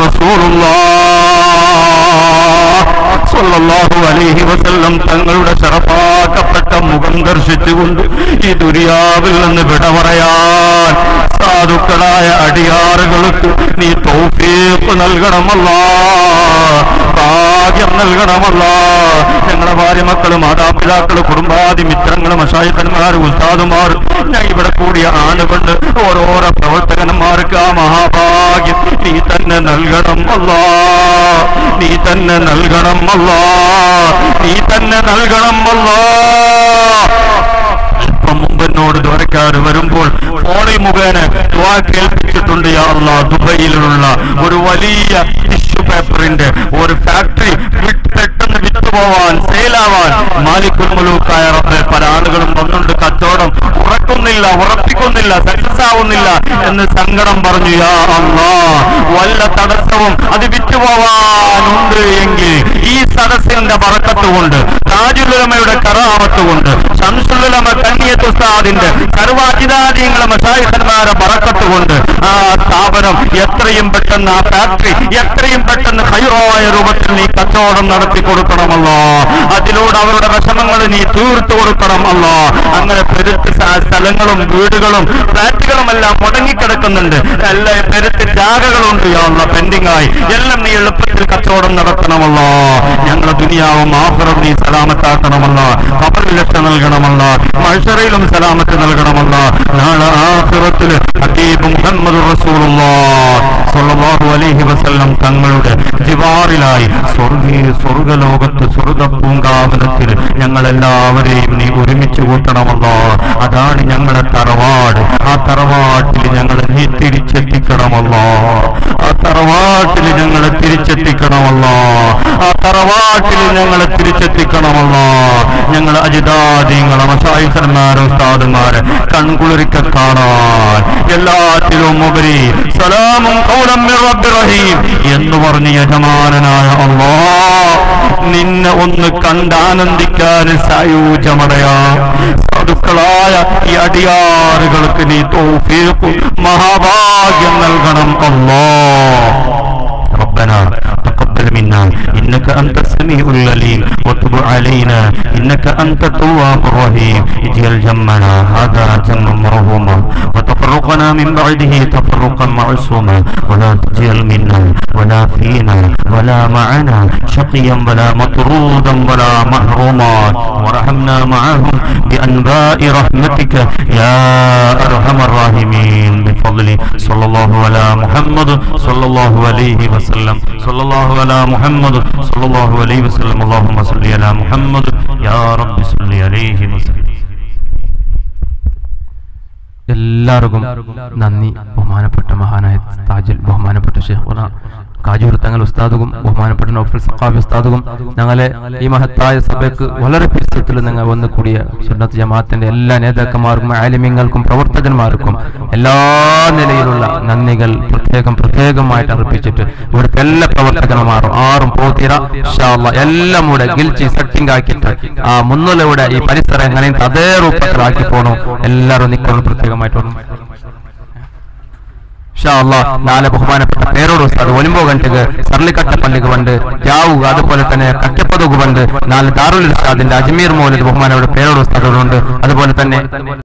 റസൂലുള്ളാഹ് സ്വല്ലല്ലാഹു അലൈഹി വസല്ലം തങ്ങളുടെ ശറഫാക്കപ്പെട്ട മുഖം ദർശിച്ചുകൊണ്ട് ഈ ദുരിയാവിൽ നിന്ന് വിട പറയാൻ സാധുക്കളായ അടിയാറുകൾക്ക് നീ തൗഫീഖ് നൽകണമല്ല ഭാഗ്യം നൽകണമല്ല ഞങ്ങളുടെ ഭാര്യ മക്കള് മാതാപിതാക്കള് കുടുംബാദി മിത്രങ്ങള് മഷായിക്കന്മാർ ഉസ്താദുമാർ ഞാൻ ഇവിടെ കൂടിയ ആളുകൊണ്ട് ഓരോരോ പ്രവർത്തകന്മാർക്ക് ആ മഹാഭാഗ്യം നീ തന്നെ നൽകണം അല്ലാ നീ തന്നെ നൽകണം അല്ലാ നീ തന്നെ നൽകണം അല്ലാ അല്പം മുമ്പ് എന്നോട് ദ്വാരക്കാർ വരുമ്പോൾ ഫോണിൽ മുഖേന ദ്വാ കേൾപ്പിച്ചിട്ടുണ്ട് യാ അല്ലാ ദുബൈയിലുള്ള ഒരു വലിയ ടിഷ്യൂ പേപ്പറിന്റെ ഒരു ഫാക്ടറി പെട്ടെന്ന് വിറ്റുപോവാൻ സെയിലാവാൻ മാലിക്കുൽ മുലൂക്കായ റബ്ബെ പല ആളുകളും വന്നുകൊണ്ട് കച്ചവടം ഉറക്കുന്നില്ല ഉറപ്പിക്കുന്നില്ല സക്സസ് ആവുന്നില്ല എന്ന് സങ്കടം പറഞ്ഞു യാ അല്ലാ വല്ല തടസ്സവും അത് വിറ്റുപോവാനുണ്ട് എങ്കിൽ ഈ സദസ്സിന്റെ പറക്കത്ത് കൊണ്ട് താജുലുലമയുടെ കറാമത്ത് കൊണ്ട് ശംസുലുലമ കണ്ണിയത്ത് ഉസ്താദിന്റെ സർവാജിതാദീങ്ങളെ മഷായിഖന്മാരെ പറക്കത്ത് കൊണ്ട് ആ സ്ഥാപനം എത്രയും പെട്ടെന്ന് ആ ഫാക്ടറി എത്രയും പെട്ടെന്ന് ഹൈറോയ രൂപത്തിൽ നീ കച്ചവടം നടത്തി കൊടുക്കണമല്ലോ അതിലൂടെ അവരുടെ വിഷമങ്ങൾ നീ തീർത്തു കൊടുക്കണമല്ലോ അങ്ങനെ പെരുത്ത് സ്ഥ- സ്ഥലങ്ങളും വീടുകളും ഫ്ലാറ്റുകളും എല്ലാം മുടങ്ങിക്കിടക്കുന്നുണ്ട് എല്ലാ പെരുത്ത് ജാഗകളുണ്ട് യാള്ള പെൻഡിംഗ് ആയി എല്ലാം നീ എളുപ്പത്തിൽ കച്ചവടം നടത്തണമല്ലോ ഞങ്ങളെ ദുനിയാവും ആഹ്റം നീ സലാമത്താക്കണമല്ലോ കബറിൽ രക്ഷ നൽകണമല്ലോ മത്സരയിലും സലാമത്ത് നൽകണമല്ലോ നാളെ ആഹ്റത്തില് ഹബീബ് മുഹമ്മദ് റസൂലുള്ളാഹി അലൈഹി വസല്ലം തങ്ങളുടെ ജിവാറിലായി സ്വർഗീയ സ്വർഗലോകത്ത് സ്വർഗ പൂങ്കാവനത്തിൽ ഞങ്ങളെല്ലാവരെയും നീ ഒരുമിച്ച് കൂട്ടണമല്ലോ അതാണ് ഞങ്ങളെ തറവാട് ആ തറവാട്ടിൽ ഞങ്ങളെ നീ തിരിച്ചെത്തിക്കണമല്ലോ ആ തറവാട്ടിൽ ഞങ്ങളെ തിരിച്ചെത്തിക്കണമല്ലോ ആ തറവാട്ടിൽ ഞങ്ങളെ തിരിച്ചെത്തിക്കണമല്ലോ ഞങ്ങൾ അജിതാദിങ്ങളെ മസായിഖന്മാരും ഉസ്താദുമാരെ കൺകുളിരിക്ക കാണാൻ എല്ലാത്തിലും ഉപരി സലാമും ഖൗലം മിർ റബ്ബിർ റഹീം എന്ന് പറഞ്ഞ യജമാനനായ അല്ലാ നിന്നെ ഒന്ന് കണ്ടാനന്ദിക്കാൻ സായൂജമടയാ സാധുക്കളായ ഈ അടിയാറുകൾക്ക് നീ തൗഫീഖ് മഹാഭാഗ്യം നൽകണം അല്ലാ ربنا تقبل منا إنك أنت السميع العليم وتب علينا إنك أنت التواب الرحيم اجعل جمعنا هذا جمع مرحوما وتفرقنا من بعده تفرقا معصوما ولا تجعل منا ولا فينا ولا معنا شقيا ولا مطرودا ولا محروما وارحمنا معهم بأنباء رحمتك يا أرحم الراحمين بفضل صلى الله على محمد صلى الله عليه وسلم صلى الله على محمد صلى الله عليه وسلم اللهم صل على محمد يا رب صل عليه وسلم എല്ലാവർക്കും നന്ദി ബഹുമാനപ്പെട്ട മഹാനായ താജിൽ ബഹുമാനപ്പെട്ട ഷെയ്ഖുന കാജൂർ തങ്ങൾ ഉസ്താദും ബഹുമാനപ്പെട്ട നോഫൽ സഖാബി ഉസ്താദും ഞങ്ങളെ ഈ മഹത്തായ സഭയ്ക്ക് വളരെ പിരിച്ചത്തിൽ നിങ്ങൾ വന്നു കൂടിയ സുന്നത്ത് ജമാഅത്തിന്റെ എല്ലാ നേതാക്കന്മാർക്കും ആലിമ്യങ്ങൾക്കും പ്രവർത്തകന്മാർക്കും എല്ലാ നിലയിലുള്ള നന്ദികൾ പ്രത്യേകം പ്രത്യേകമായിട്ട് അർപ്പിച്ചിട്ട് ഇവിടുത്തെ എല്ലാ പ്രവർത്തകന്മാരും ആറും പോത്തിര ഇൻഷാ അല്ലാ എല്ലാം കൂടെ ഗിൽച്ചി സെറ്റിംഗ് ആക്കിയിട്ട് ആ മുന്നിലൂടെ ഈ പരിസരം എങ്ങനെ അതേ രൂപത്തിലാക്കി പോകണം എല്ലാവരും നിൽക്കണം പ്രത്യേകമായിട്ട് ഓർമ്മ ഇൻഷാ അല്ലാ നാളെ ബഹുമാനപ്പെട്ട പേരോട് ഉസ്താദ് ഒലിമ്പോ ഗಂಟೆಗೆ സർലിക്കട്ട പള്ളിക്ക് പണ്ട് ജാവു അതുപോലെ തന്നെ കറ്റപ്പതുക്ക് പണ്ട് നാല് ദാറുൽ ഉസ്താദിന്റെ അജ്മീർ മൗലid ബഹുമാനപ്പെട്ട പേരോട് ഉസ്താദുകളുണ്ട് അതുപോലെ തന്നെ